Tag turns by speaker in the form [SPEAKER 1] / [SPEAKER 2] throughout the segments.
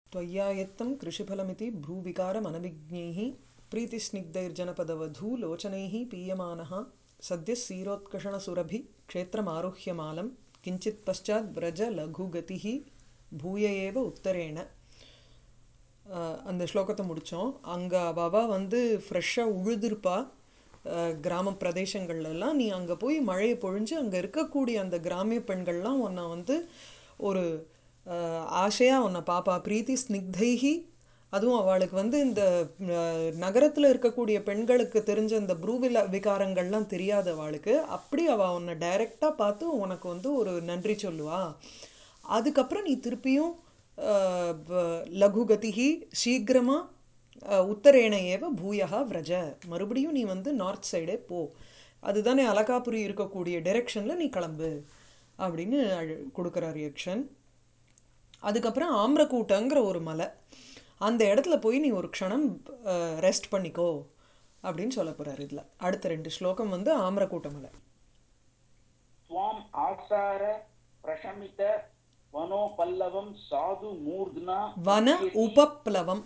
[SPEAKER 1] त्वय्यायत्तं कृषिफलमिति भ्रूविकारमनभिज्ञैः प्रीतिस्निग्धैर्जनपदवधू लोचनैः पीयमानः सद्यः क्षीरोत्कषणसुरभि क्षेत्रमारुह्यमालं किञ्चित् पश्चात् व्रज लघुगतिः பூய ஏவ உத்தரேன அஹ் அந்த ஸ்லோகத்தை முடித்தோம் அங்கே அவ வந்து ஃப்ரெஷ்ஷாக உழுதுருப்பா அஹ் கிராம பிரதேசங்கள்லாம் நீ அங்கே போய் மழையை பொழிஞ்சு அங்கே இருக்கக்கூடிய அந்த கிராமிய பெண்கள்லாம் உன்னை வந்து ஒரு ஆசையாக உன்னை பாப்பா பிரீத்தி ஸ்னிக்தைஹி அதுவும் அவளுக்கு வந்து இந்த நகரத்தில் இருக்கக்கூடிய பெண்களுக்கு தெரிஞ்ச இந்த ப்ரூவில விகாரங்கள்லாம் தெரியாத அவளுக்கு அப்படி அவள் உன்னை டைரெக்டாக பார்த்து உனக்கு வந்து ஒரு நன்றி சொல்லுவா அதுக்கப்புறம் நீ திருப்பியும் லகுகதிகி சீக்கிரமாக உத்தரேண ஏவ பூயகா விரஜ மறுபடியும் நீ வந்து நார்த் சைடே போ அதுதானே அலகாபுரி இருக்கக்கூடிய டைரெக்ஷனில் நீ கிளம்பு அப்படின்னு கொடுக்குறார் யக்ஷன் அதுக்கப்புறம் ஆம்ரக்கூட்டங்கிற ஒரு மலை அந்த இடத்துல போய் நீ ஒரு க்ஷணம் ரெஸ்ட் பண்ணிக்கோ அப்படின்னு சொல்ல போகிறார் இதில் அடுத்த ரெண்டு ஸ்லோகம் வந்து ஆம்ரக்கூட்ட மலை
[SPEAKER 2] त्वाम् आसार प्रशमित वनोपल्लवं साधु मूर्ध्ना
[SPEAKER 1] வன
[SPEAKER 2] वक्ष्यति।
[SPEAKER 1] உபப்ளவம்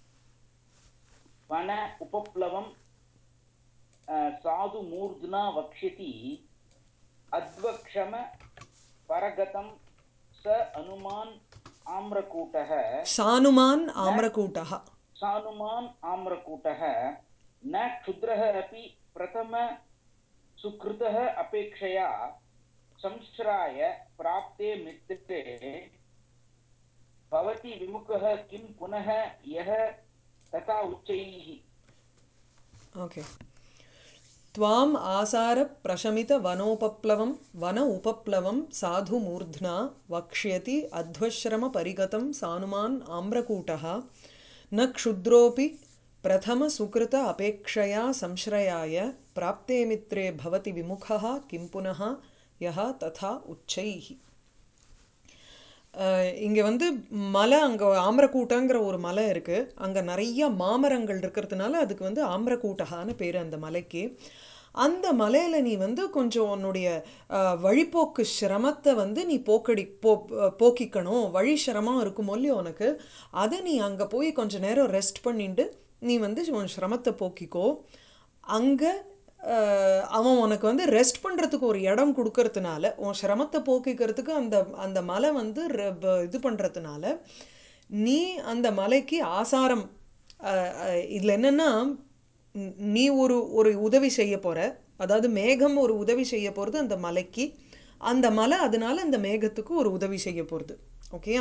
[SPEAKER 2] वन उपप्लवं अ, साधु मूर्ध्ना वक्ष्यति अद्वक्षम परगतं स अनुमान् आम्रकूटः
[SPEAKER 1] சானுமான் ஆம்ரக்கூட்டா
[SPEAKER 2] सानुमान् आम्रकूटः न क्षुद्रः अपि प्रथम सुकृतः अपेक्षया संश्राय प्राप्ते मित्रे भवति विमुखः किं पुनः यः तथा उच्चैः
[SPEAKER 1] ஓகே त्वाम् आसार प्रशमित वनोपप्लवं वन उपप्लवं साधु मूर्ध्ना वक्ष्यति अध्वश्रम परिगतं सानुमान् आम्रकूटः न क्षुद्रोऽपि प्रथम सुकृत अपेक्षया संश्रयाय प्राप्ते मित्रे भवति विमुखः किं पुनः यः तथा उच्चैः இங்கே வந்து மலை அங்கே ஆம்ரக்கூட்டங்கிற ஒரு மலை இருக்குது அங்கே நிறைய மாமரங்கள் இருக்கிறதுனால அதுக்கு வந்து ஆம்ரக்கூட்டகான்னு பேர் அந்த மலைக்கு அந்த மலையில் நீ வந்து கொஞ்சம் உன்னுடைய அஹ், வழிப்போக்கு சிரமத்தை வந்து நீ போக்கடி போ போக்கிக்கணும் வழி சிரமம் இருக்குமோ இல்லையோ உனக்கு அதை நீ அங்கே போய் கொஞ்ச நேரம் ரெஸ்ட் பண்ணிட்டு நீ வந்து உன் சிரமத்தை போக்கிக்கோ அங்கே அஹ் அவன் உனக்கு வந்து ரெஸ்ட் பண்ணுறதுக்கு ஒரு இடம் கொடுக்கறதுனால உன் சிரமத்தை போக்கிக்கிறதுக்கு அந்த அந்த மலை வந்து ர- ப- இது பண்ணுறதுனால நீ அந்த மலைக்கு ஆசாரம் இதில் என்னென்னா நீ ஒரு ஒரு உதவி செய்ய போகிற அதாவது மேகம் ஒரு உதவி செய்ய போகிறது அந்த மலைக்கு அந்த மலை அதனால அந்த மேகத்துக்கு ஒரு உதவி செய்ய போகிறது ஓகேயா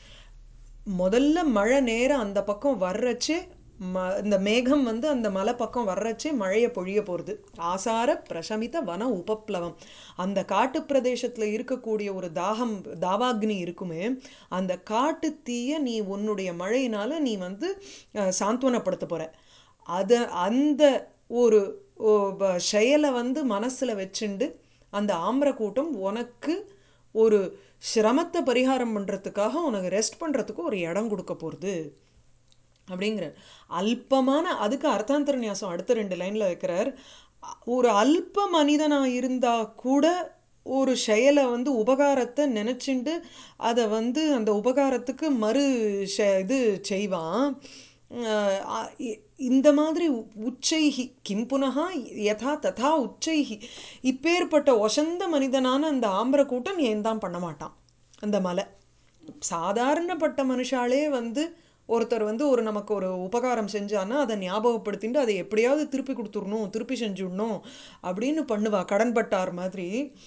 [SPEAKER 1] முதல்ல மழை நேரம் அந்த பக்கம் வர்றச்சு ம இந்த மேகம் வந்து அந்த மலை பக்கம் வர்றச்சு மழையை பொழிய போகிறது ஆசார பிரசமித வன உபப்ளவம் அந்த காட்டு பிரதேசத்தில் இருக்கக்கூடிய ஒரு தாகம் தாவாக்னி இருக்குமே அந்த காட்டு தீய நீ உன்னுடைய மழையினால நீ வந்து அஹ், சாந்த்வனப்படுத்த போகிற அதை அந்த ஒரு ஓ, ப- செயலை வந்து மனசில் வச்சுண்டு அந்த ஆம்ர கூட்டம் உனக்கு ஒரு சிரமத்தை பரிகாரம் பண்ணுறதுக்காக உனக்கு ரெஸ்ட் பண்ணுறதுக்கு ஒரு இடம் கொடுக்க போகிறது அப்படிங்கிற அல்பமான அதுக்கு அர்த்தாந்தர நியாசம் அடுத்த ரெண்டு லைனில் வைக்கிறார் அ- ஒரு அல்ப மனிதனாக இருந்தால் கூட ஒரு செயலை வந்து உபகாரத்தை நினச்சிண்டு அதை வந்து அந்த உபகாரத்துக்கு மறு செ- இது செய்வான் அஹ் அ- இ- இந்த மாதிரி உ- உச்சைகி கிம் புனகா யதா ததா உச்சைகி இப்பேற்பட்ட ஒசந்த மனிதனான அந்த ஆம்பர கூட்டம் ஏன் தான் பண்ண மாட்டான் அந்த மலை சாதாரணப்பட்ட மனுஷாலே வந்து ஒருத்தர் வந்து ஒரு நமக்கு ஒரு உபகாரம் செஞ்சான்னா அதை ஞாபகப்படுத்திட்டு அதை எப்படியாவது திருப்பி கொடுத்துடணும் திருப்பி செஞ்சுடணும் அப்படின்னு பண்ணுவா கடன்பட்டார் மாதிரி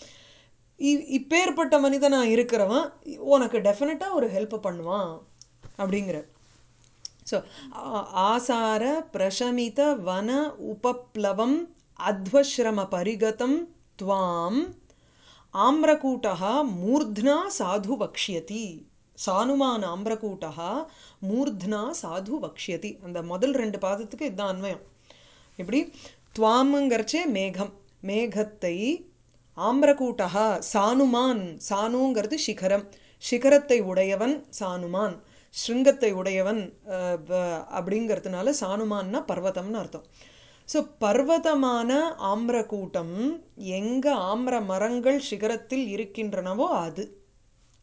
[SPEAKER 1] இ- இப்பேற்பட்ட மனிதனா இருக்கிறவன் உனக்கு டெஃபினட்டாக ஒரு ஹெல்ப் பண்ணுவான் அப்படிங்கிற ஸோ ஆசார பிரசமித வன உபப்ளவம் அத்வஸ்ரம பரிகதம் துவாம் ஆம்ரகூட்டः மூர்ध्ना சாது வக்ஷ்யதி சானுமான் ஆம்ரகூட்டः மூர்ध्ना சாது வக்ஷ்யதி அந்த முதல் ரெண்டு பாதத்துக்கு இதுதான் அன்வயம் எப்படி துவாமுங்கிறச்சே மேகம் மேகத்தை ஆம்ரகூட்டா சானுமான் சானுங்கிறது சிகரம் சிகரத்தை உடையவன் சானுமான் ஸ்ருங்கத்தை உடையவன் அஹ், ப- அப்படிங்கிறதுனால சானுமான்னா பர்வதம்னு அர்த்தம் ஸோ பர்வதமான ஆம்ரக்கூட்டம் எங்க ஆம்ர மரங்கள் சிகரத்தில் இருக்கின்றனவோ அது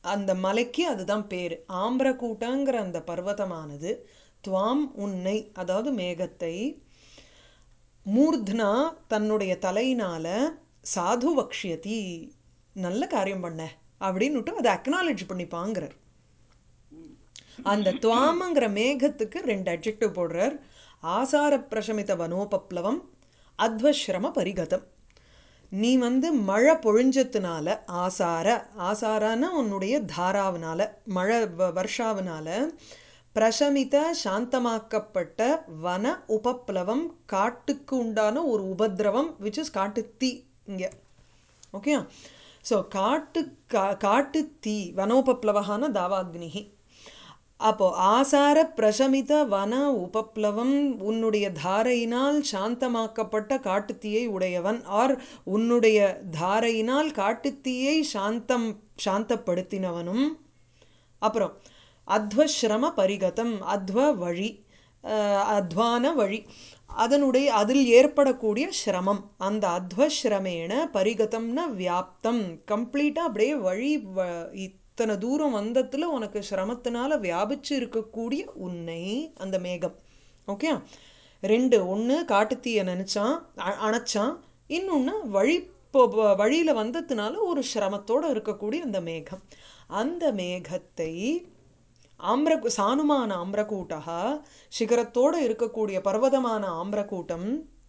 [SPEAKER 1] அந்த மலைக்கு அதுதான் பேர் ஆம்பரக்கூட்டங்கிற அந்த பர்வதமானது துவாம் உன்னை அதாவது மேகத்தை மூர்த்னா தன்னுடைய தலையினால சாது வக்ஷியதி நல்ல காரியம் பண்ண அப்படின்னுட்டு அதை அக்னாலேஜ் பண்ணிப்பாங்கிறார் அந்த துவாமங்கிற மேகத்துக்கு ரெண்டு அட்ஜெக்டிவ் போடுறார் ஆசார பிரசமித வனோபப்ளவம் அத்வஸ்ரம பரிகதம் நீ வந்து மழை பொழிஞ்சதுனால ஆசார ஆசாரான உன்னுடைய தாராவினால மழை வ- வர்ஷாவினால பிரசமித சாந்தமாக்கப்பட்ட வன உபப்ளவம் காட்டுக்கு உண்டான ஒரு உபதிரவம் விச் இஸ் காட்டு தீ இங்கே ஓகே ஸோ காட்டு கா காட்டு தீ வனோபப்ளவகான தாவாக்னிஹி அப்போ ஆசார பிரசமித வன உபப்ளவம் உன்னுடைய தாரையினால் சாந்தமாக்கப்பட்ட காட்டுத்தீயை உடையவன் ஆர் உன்னுடைய தாரையினால் காட்டுத்தீயை சாந்தம் சாந்தப்படுத்தினவனும் அப்புறம் அத்வஸ்ரம பரிகதம் அத்வ வழி அஹ், அத்வான வழி அதனுடைய அதில் ஏற்படக்கூடிய சிரமம் அந்த அத்வஸ்ரமேன பரிகதம்னா வியாப்தம் கம்ப்ளீட்டாக அப்படியே வழி வ- இத்தனை தூரம் வந்ததுல உனக்கு சிரமத்தினால வியாபிச்சு இருக்கக்கூடிய உன்னை அந்த மேகம் ஓகே ரெண்டு ஒன்று காட்டுத்தீயை நினச்சான் அணைச்சான் இன்னொன்று வழி இப்போ வ- வழியில வந்ததுனால ஒரு சிரமத்தோட இருக்கக்கூடிய அந்த மேகம் அந்த மேகத்தை ஆம்ர சானுமான ஆம்ரகூட்டா சிகரத்தோட இருக்கக்கூடிய பர்வதமான ஆம்ரகூட்டம்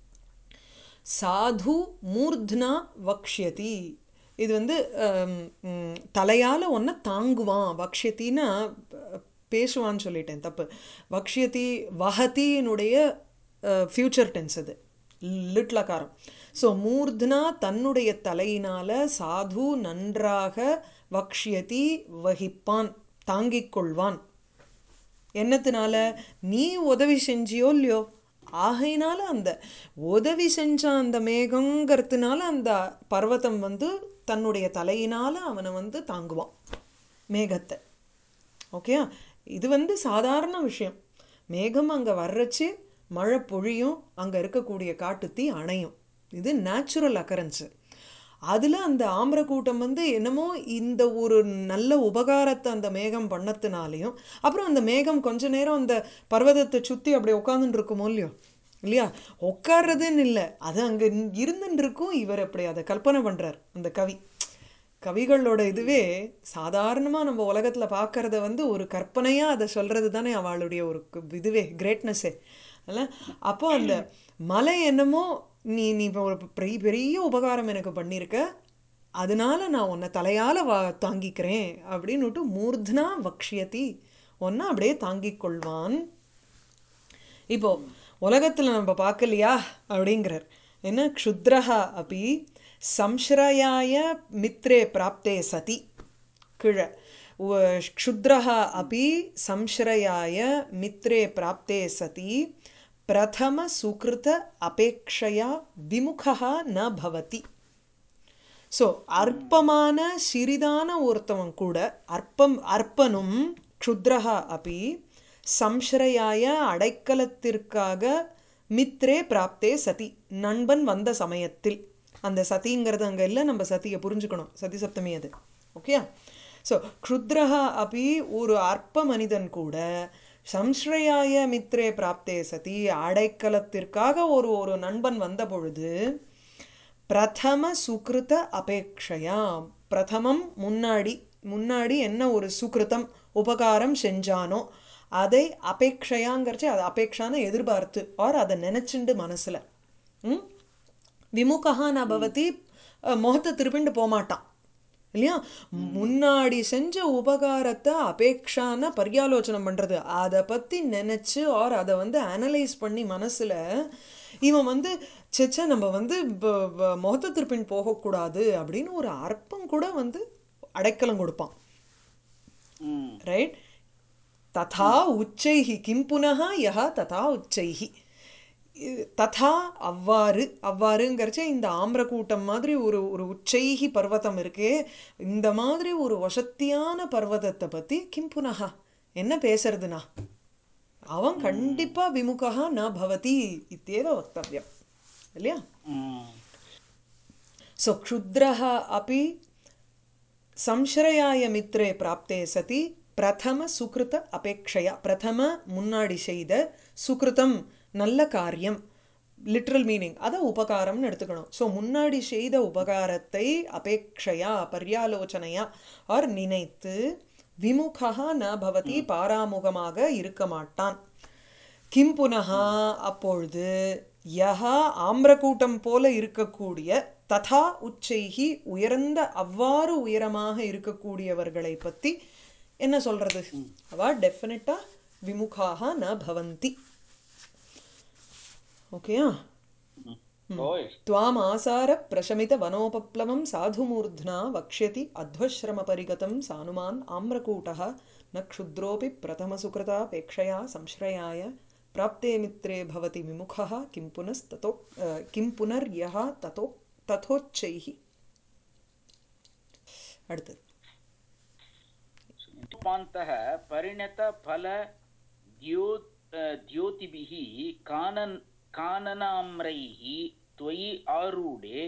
[SPEAKER 1] சாது மூர்த்னா வக்ஷ்யதி இது வந்து ஹம், ம், தலையால ஒன்றை தாங்குவான் வக்ஷ்யத்தின்னா ப- பேசுவான்னு சொல்லிட்டேன் தப்பு வக்ஷ்யதி வஹதியினுடைய ஃப்யூச்சர் டென்ஸ் அது லிட்லகாரம் ஸோ மூர்த்னா தன்னுடைய தலையினால சாது நன்றாக வக்ஷ்யதி வகிப்பான் தாங்கிக் கொள்வான் என்னத்தினால நீ உதவி செஞ்சியோ இல்லையோ ஆகையினால அந்த உதவி செஞ்ச அந்த மேகங்கிறதுனால அந்த பர்வதம் வந்து தன்னுடைய தலையினால அவனை வந்து தாங்குவான் மேகத்தை ஓகே இது வந்து சாதாரண விஷயம் மேகம் அங்கே வர்றச்சு மழை பொழியும் அங்கே இருக்கக்கூடிய காட்டுத்தீ அணையும் இது நேச்சுரல் அக்கரன்ஸு அதில் அந்த ஆம்பரக்கூட்டம் வந்து என்னமோ இந்த ஒரு நல்ல உபகாரத்தை அந்த மேகம் பண்ணத்துனாலையும் அப்புறம் அந்த மேகம் கொஞ்ச நேரம் அந்த பர்வதத்தை சுற்றி அப்படி உட்காந்துட்டு இருக்குமோ இல்லையோ இல்லையா உட்கார்றதுன்னு இல்லை அது அங்கே இருந்துட்டு இருக்கும் இவர் அப்படி அதை கற்பனை பண்ணுறார் அந்த கவி கவிகளோட இதுவே சாதாரணமாக நம்ம உலகத்தில் பார்க்கறத வந்து ஒரு கற்பனையாக அதை சொல்கிறது தானே அவளுடைய ஒரு கு- இதுவே கிரேட்னஸ்ஸே அல்ல அப்போ அந்த மலை என்னமோ நீ நீ இப்போ ஒரு பெரிய பெரிய உபகாரம் எனக்கு பண்ணியிருக்க அதனால நான் உன்னை தலையால் வா தாங்கிக்கிறேன் அப்படின்னுட்டு மூர்த்னா வக்ஷியதி ஒன்றை அப்படியே தாங்கிக் கொள்வான் இப்போ உலகத்தில் நம்ம பார்க்கலையா அப்படிங்கிறார் என்ன க்ஷுத்ரஹா அப்படி சம்ஸ்ரயாய மித்ரே பிராப்தே சதி கீழே உ- க்ஷுத்ரஹா அப்படி சம்ஸ்ரயாய மித்ரே பிராப்தே சதி பிரதம சுகிருத அபேக்ஷயா விமுகா ந பவதி ஸோ அற்பமான சிறிதான ஒருத்தவன் கூட அற்பம் அற்பனும் க்ஷுத்ரஹா அப்படி சம்ஸ்ரயாய அடைக்கலத்திற்காக மித்ரே பிராப்தே சதி நண்பன் வந்த சமயத்தில் அந்த சதிங்கிறது அங்கே இல்லை நம்ம சதியை புரிஞ்சுக்கணும் சதி சப்தமி அது ஓகே ஸோ க்ஷுத்ரஹா அப்படி ஒரு அற்ப மனிதன் கூட சம்ஸ்ரயாய மித்ரே பிராப்தே சதி அடைக்கலத்திற்காக ஒரு ஒரு நண்பன் வந்த பொழுது பிரதம சுகிருத அபேக்ஷையா பிரதமம் முன்னாடி முன்னாடி என்ன ஒரு சுகிருதம் உபகாரம் செஞ்சானோ அதை அபேக்ஷையாங்கிறச்சு அது அபேக்ஷான எதிர்பார்த்து ஆர் அதை நினைச்சுண்டு மனசுல ம் விமுகா ந பவதி அஹ், முகத்தை திருப்பிண்டு போமாட்டான் இல்லையா முன்னாடி செஞ்ச உபகாரத்தை அபேக்ஷான பர்யாலோசனை பண்றது அதை பத்தி நினைச்சு ஆர் அதை வந்து அனலைஸ் பண்ணி மனசுல இவன் வந்து செச்ச நம்ம வந்து ப- ப- முகத்தை திருப்பின் போகக்கூடாது அப்படின்னு ஒரு அர்ப்பம் கூட வந்து அடைக்கலம் கொடுப்பான்
[SPEAKER 2] ம்
[SPEAKER 1] ரைட் ததா உச்சைஹி கிம் புனः யஹா ததா உச்சைஹி இது- ததா அவ்வாறு அவ்வாறுங்கிறச்ச இந்த ஆம்ரக்கூட்டம் மாதிரி ஒரு ஒரு உச்சைஹி பர்வதம் இருக்கே இந்த மாதிரி ஒரு வசத்தியான பர்வதத்தை பற்றி கிம் புனः என்ன பேசுறதுனா அவன் கண்டிப்பா விமுகா ந பவதி இத்தேவ வக்தவ்யம் இல்லையா
[SPEAKER 2] ம்
[SPEAKER 1] ஸோ க்ஷுத்ரः अपि சம்ஸ்ரயாய மித்ரே பிராப்தே சதி பிரதம சுகிருத அபேக்ஷையா பிரதம முன்னாடி செய்த சுகிருதம் நல்ல காரியம் லிட்ரல் மீனிங் அதை உபகாரம்னு எடுத்துக்கணும் ஸோ முன்னாடி செய்த உபகாரத்தை அபேக்ஷையா பர்யாலோசனையா ஆர் நினைத்து விமுகா ந பவதி பாராமுகமாக இருக்க மாட்டான் கிம் புனகா அப்பொழுது யஹா ஆம்ரக்கூட்டம் போல இருக்கக்கூடிய ததா உச்சைகி உயர்ந்த அவ்வாறு உயரமாக இருக்கக்கூடியவர்களை பத்தி என்ன சொல்றது அவ டெஃபினட்டா விமுகாக ந பவந்தி ஓகேயா
[SPEAKER 2] ஓய்
[SPEAKER 1] त्वामासार प्रशमितवनोपप्लवं साधुमूर्ध्ना वक्ष्यति अध्वश्रमपरिगतं सानुमान् आम्रकूटः न क्षुद्रोऽपि प्रथमसुकृतापेक्षया संश्रयाय प्राप्ते मित्रे भवति विमुखः किं पुनस्ततो अ, किं पुनर्यः ततो तथोच्चैः அடுத்தது
[SPEAKER 2] उपान्तः परिणतफल द्यो द्योतिभिः कानन् काननाम्रैः त्वयि आरूढे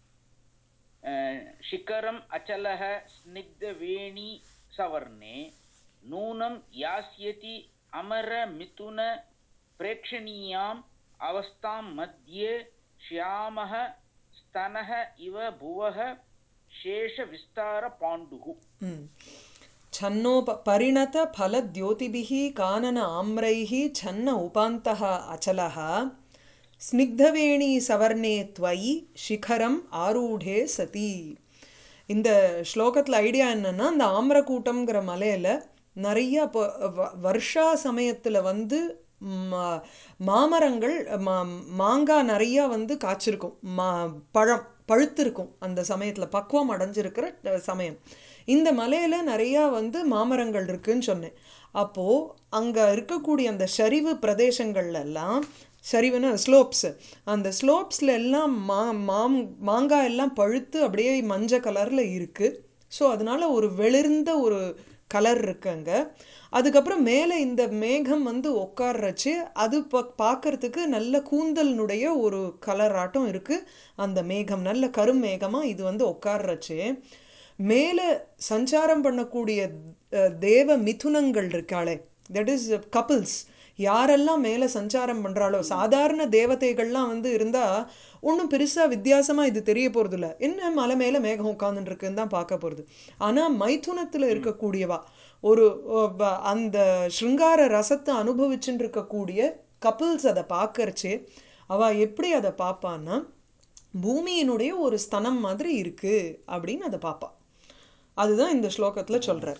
[SPEAKER 2] अ, शिखरम् अचलः स्निग्धवेणी सवर्णे नूनं यास्यति अमरमिथुन प्रेक्षणीयाम् अवस्थां मध्ये श्यामः स्तनः इव भुवः शेषविस्तारपाण्डुः
[SPEAKER 1] ம். छन्नोप परिणतफलद्योतिभिः कानन आम्रैः छन्न उपान्तः अचलः ஸ்னிக்தவேணி சவர்ணே त्वयि शिखरम् ஆரூடே சதி இந்த ஸ்லோகத்தில் ஐடியா என்னன்னா இந்த ஆம்ரக்கூட்டம்ங்கிற மலையில நிறைய இப்போ வ- வருஷா சமயத்தில் வந்து மா- மாமரங்கள் மா மாங்காய் நிறையா வந்து காய்ச்சிருக்கும் மா பழம் பழுத்திருக்கும் அந்த சமயத்தில் பக்குவம் அடைஞ்சிருக்கிற அஹ், சமயம் இந்த மலையில் நிறையா வந்து மாமரங்கள் இருக்குன்னு சொன்னேன் அப்போது அங்கே இருக்கக்கூடிய அந்த சரிவு பிரதேசங்கள்ல எல்லாம் சரிவுன்னா ஸ்லோப்ஸ் அந்த ஸ்லோப்ஸில் எல்லாம் மா மாம் மாங்காய் எல்லாம் பழுத்து அப்படியே மஞ்சள் கலரில் இருக்குது ஸோ அதனால ஒரு வெளிர்ந்த ஒரு கலர் இருக்கு அங்க அதுக்கப்புறம் மேலே இந்த மேகம் வந்து உட்கார்றச்சு அது ப பார்க்கறதுக்கு நல்ல கூந்தலினுடைய ஒரு கலர் ஆட்டம் இருக்கு அந்த மேகம் நல்ல கரும் மேகமாக இது வந்து உட்கார்றச்சு மேலே சஞ்சாரம் பண்ணக்கூடிய அஹ், தேவ மிதுனங்கள் இருக்காளே தட் இஸ் கப்பிள்ஸ் யாரெல்லாம் மேலே சஞ்சாரம் பண்ணுறாளோ சாதாரண தேவதைகள்லாம் வந்து இருந்தால் ஒன்றும் பெருசாக வித்தியாசமாக இது தெரிய போகிறதில்ல என்ன மலை மேலே மேகம் உட்காந்துட்டு இருக்குன்னு தான் பார்க்க போகிறது ஆனால் மைதுனத்தில் இருக்கக்கூடியவா ஒரு அஹ், வ- அந்த ஸ்ருங்கார ரசத்தை அனுபவிச்சுட்டு இருக்கக்கூடிய கப்பிள்ஸ் அதை பார்க்கறச்சே அவள் எப்படி அதை பார்ப்பான்னா பூமியினுடைய ஒரு ஸ்தனம் மாதிரி இருக்கு அப்படின்னு அதை பார்ப்பா அதுதான் இந்த ஸ்லோகத்தில் சொல்கிறார்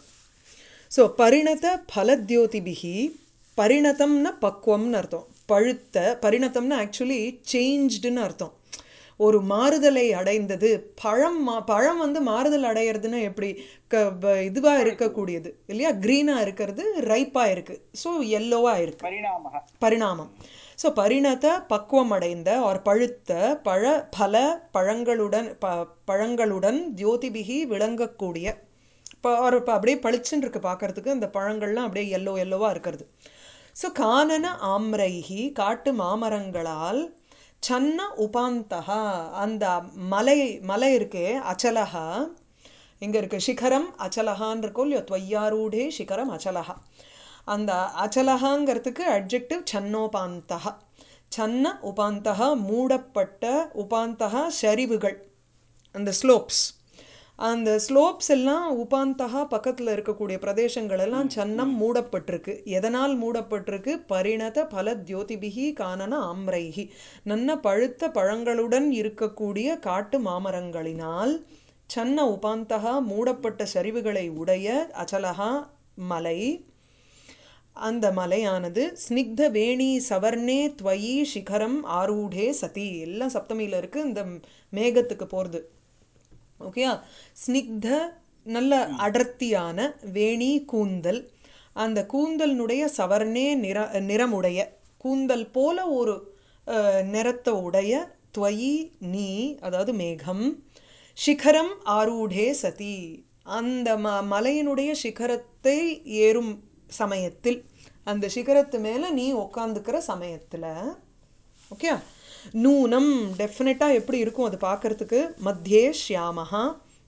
[SPEAKER 1] ஸோ பரிணத பலத்யோதிபிகி பரிணதம்னா பக்குவம்னு அர்த்தம் பழுத்த பரிணதம்னா ஆக்சுவலி சேஞ்ச்டுன்னு அர்த்தம் ஒரு மாறுதலை அடைந்தது பழம் மா பழம் வந்து மாறுதல் அடையிறதுன்னா எப்படி க இதுவாக இருக்கக்கூடியது இல்லையா க்ரீனாக இருக்கிறது ரைப்பாக இருக்குது ஸோ எல்லோவாக இருக்குது
[SPEAKER 2] परिणामः
[SPEAKER 1] பரிணாமம் ஸோ பரிணத பக்குவம் அடைந்த ஒரு பழுத்த பழ பல பழங்களுடன் ப பழங்களுடன் ஜோதிபிகி விளங்கக்கூடிய இப்போ ஒரு இப்போ அப்படியே பளிச்சுன்னு இருக்கு பார்க்கறதுக்கு அந்த பழங்கள்லாம் அப்படியே எல்லோ எல்லோவாக இருக்கிறது ஸோ கானன ஆம்ரைஹி காட்டு மாமரங்களால் சன்ன உபாந்தகா அந்த மலை மலை இருக்கே அச்சலகா இங்கே இருக்கு சிகரம் அச்சலகான் இருக்கும் இல்லையோ துவையாரூடே சிகரம் அச்சலகா அந்த அச்சலகாங்கிறதுக்கு அட்ஜெக்டிவ் சன்னோபாந்தகா சன்ன உபாந்தகா மூடப்பட்ட உபாந்தகா சரிவுகள் அந்த ஸ்லோப்ஸ் அந்த ஸ்லோப்ஸ் எல்லாம் உபாந்தகா பக்கத்தில் இருக்கக்கூடிய பிரதேசங்கள் எல்லாம் சன்னம் மூடப்பட்டிருக்கு எதனால் மூடப்பட்டிருக்கு பரிணத பல தியோதிபிகி காணன ஆம்ரைகி நன்ன பழுத்த பழங்களுடன் இருக்கக்கூடிய காட்டு மாமரங்களினால் சன்ன உபாந்தகா மூடப்பட்ட சரிவுகளை உடைய அச்சலகா மலை அந்த மலையானது ஸ்னிக்த வேணி சவர்ணே துவயி சிகரம் ஆரூடே சதி எல்லாம் சப்தமியில் இருக்கு இந்த மேகத்துக்கு போகிறது ஓகேயா ஸ்னிக்த நல்ல அடர்த்தியான வேணி கூந்தல் அந்த கூந்தலினுடைய சவர்ணே நிற நிறமுடைய கூந்தல் போல ஒரு அஹ், நிறத்தை உடைய துவயி நீ அதாவது மேகம் சிகரம் ஆரூடே சதி அந்த ம மலையினுடைய சிகரத்தை ஏறும் சமயத்தில் அந்த சிகரத்து மேலே நீ உக்காந்துக்கிற சமயத்தில் ஓகே நூனம் டெஃபினட்டாக எப்படி இருக்கும் அது பார்க்கறதுக்கு மத்தியே ஷியாமஹா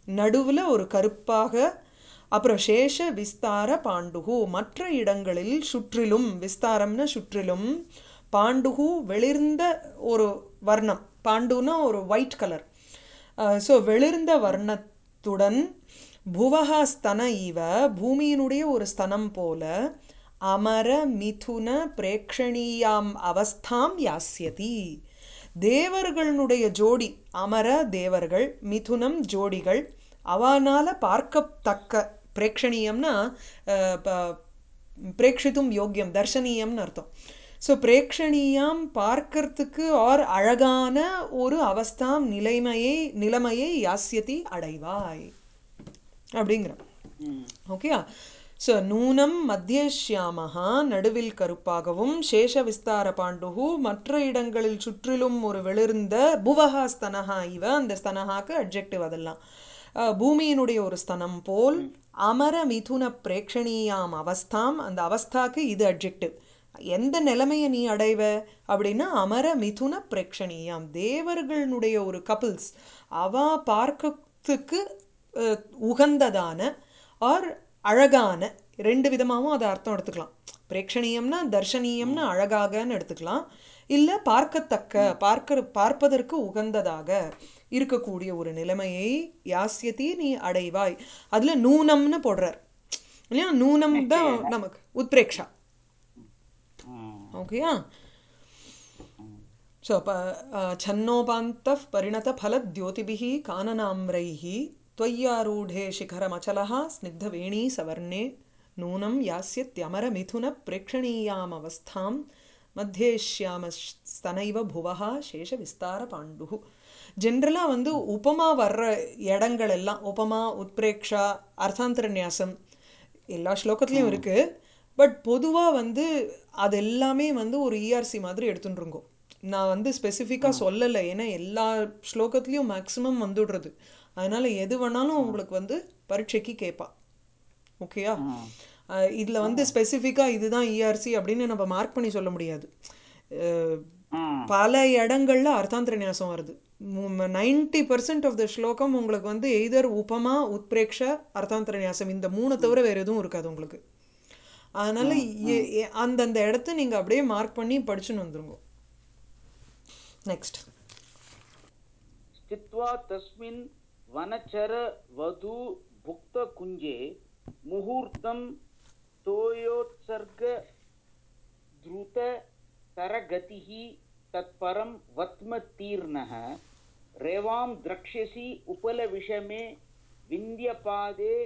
[SPEAKER 1] நடுவில் ஒரு கருப்பாக அப்புறம் சேஷ விஸ்தார பாண்டுகு மற்ற இடங்களில் சுற்றிலும் விஸ்தாரம்னா சுற்றிலும் பாண்டுகு வெளிர்ந்த ஒரு வர்ணம் பாண்டுனா ஒரு ஒயிட் கலர் ஸோ வெளிர்ந்த வர்ணத்துடன் புவகா ஸ்தன இவ பூமியினுடைய ஒரு ஸ்தனம் போல அமர மிதுன பிரேக்ஷணீயாம் அவஸ்தாம் யாஸ்யதி தேவர்களுடைய ஜோடி அமர தேவர்கள் மிதுனம் ஜோடிகள் அவனால பார்க்கத்தக்க பிரேக்ஷணீயம்னா அஹ், ப- பிரேக்ஷித்தும் யோக்கியம் தர்ஷனீயம்னு அர்த்தம் ஸோ பிரேக்ஷணீயாம் பார்க்கறதுக்கு ஆர் அழகான ஒரு அவஸ்தாம் நிலைமையை நிலைமையை யாஸ்யதி அடைவாய் அப்படிங்கிற
[SPEAKER 2] ம்.
[SPEAKER 1] ஓகேயா ஸோ நூனம் மத்தியஷ்யாமஹா நடுவில் கருப்பாகவும் சேஷ விஸ்தார பாண்டுகு மற்ற இடங்களில் சுற்றிலும் ஒரு வெளிர்ந்த புவஹா ஸ்தனஹா இவ அந்த ஸ்தனஹாக்கு அட்ஜெக்டிவ் அதெல்லாம் அஹ், பூமியினுடைய ஒரு ஸ்தனம் போல் அமர மிதுன பிரேக்ஷணீயாம் அவஸ்தாம் அந்த அவஸ்தாக்கு இது அட்ஜெக்டிவ் எந்த நிலைமையை நீ அடைவ அப்படின்னா அமர மிதுன பிரேக்ஷணீயாம் தேவர்களுடைய ஒரு கப்பிள்ஸ் அவ பார்க்கறதுக்கு அஹ், உகந்ததான ஆர் அழகான ரெண்டு விதமாகவும் அதை அர்த்தம் எடுத்துக்கலாம் பிரேக்ஷணீயம்னா தர்ஷனீயம்னா அழகாகன்னு எடுத்துக்கலாம் இல்லை பார்க்கத்தக்க பார்க்க பார்ப்பதற்கு உகந்ததாக இருக்கக்கூடிய ஒரு நிலைமையை யாஸ்யதி நீ அடைவாய் அதில் நூனம்னு போடுறார் இல்லையா நூனம் தான் நமக்கு உத்பிரேக்ஷா
[SPEAKER 2] ம்.
[SPEAKER 1] ஓகேயா ஸோ அப்போ छन्नोपान्तः परिणतफलद्योतिभिः काननाम्रैः त्वय्यारूढे शिखरमचलः स्निग्धवेणी सवर्णे नूनं यास्यत्यमरमिथुनप्रेक्षणीयामवस्थां मध्ये श्यामस्तनैव भुवः शेषविस्तारपाण्डुः ஜென்ரலாக வந்து உபமா வர்ற இடங்கள் எல்லாம் உபமா உத்பிரேக்ஷா அர்த்தாந்தரநியாசம் எல்லா ஸ்லோகத்துலேயும் இருக்கு பட் பொதுவாக வந்து அது எல்லாமே வந்து ஒரு இஆர்சி மாதிரி எடுத்துட்டுருங்கோ நான் வந்து ஸ்பெசிஃபிக்காக சொல்லலை ஏன்னா எல்லா ஸ்லோகத்துலேயும் மேக்ஸிமம் வந்துடுறது அதனால எது வேணாலும் உங்களுக்கு வந்து பரீட்சைக்கு கேட்பா ஓகேயா இதில் வந்து ஸ்பெசிஃபிக்காக இதுதான் இஆர்சி அப்படின்னு நம்ம மார்க் பண்ணி சொல்ல முடியாது அஹ்,
[SPEAKER 2] ம்.
[SPEAKER 1] பல இடங்கள்ல அர்த்தாந்திர நியாசம் வருது நைன்டி பர்சன்ட் ஆஃப் த ஸ்லோகம் உங்களுக்கு வந்து எய்தர் உபமா உத்பிரேக்ஷ அர்த்தாந்திர நியாசம் இந்த மூணை தவிர வேற எதுவும் இருக்காது உங்களுக்கு அதனால எ- எ- அந்தந்த இடத்த நீங்க அப்படியே மார்க் பண்ணி படிச்சுன்னு வந்துருங்க நெக்ஸ்ட்
[SPEAKER 2] स्थित्वा तस्मिन् वनचर वधू भुक्तकुञ्जे मुहूर्तं तोयोत्सर्ग द्रुततरगतिः तत्परं वत्मतीर्णः रेवां द्रक्ष्यसि उपलविषमे विन्द्यपादे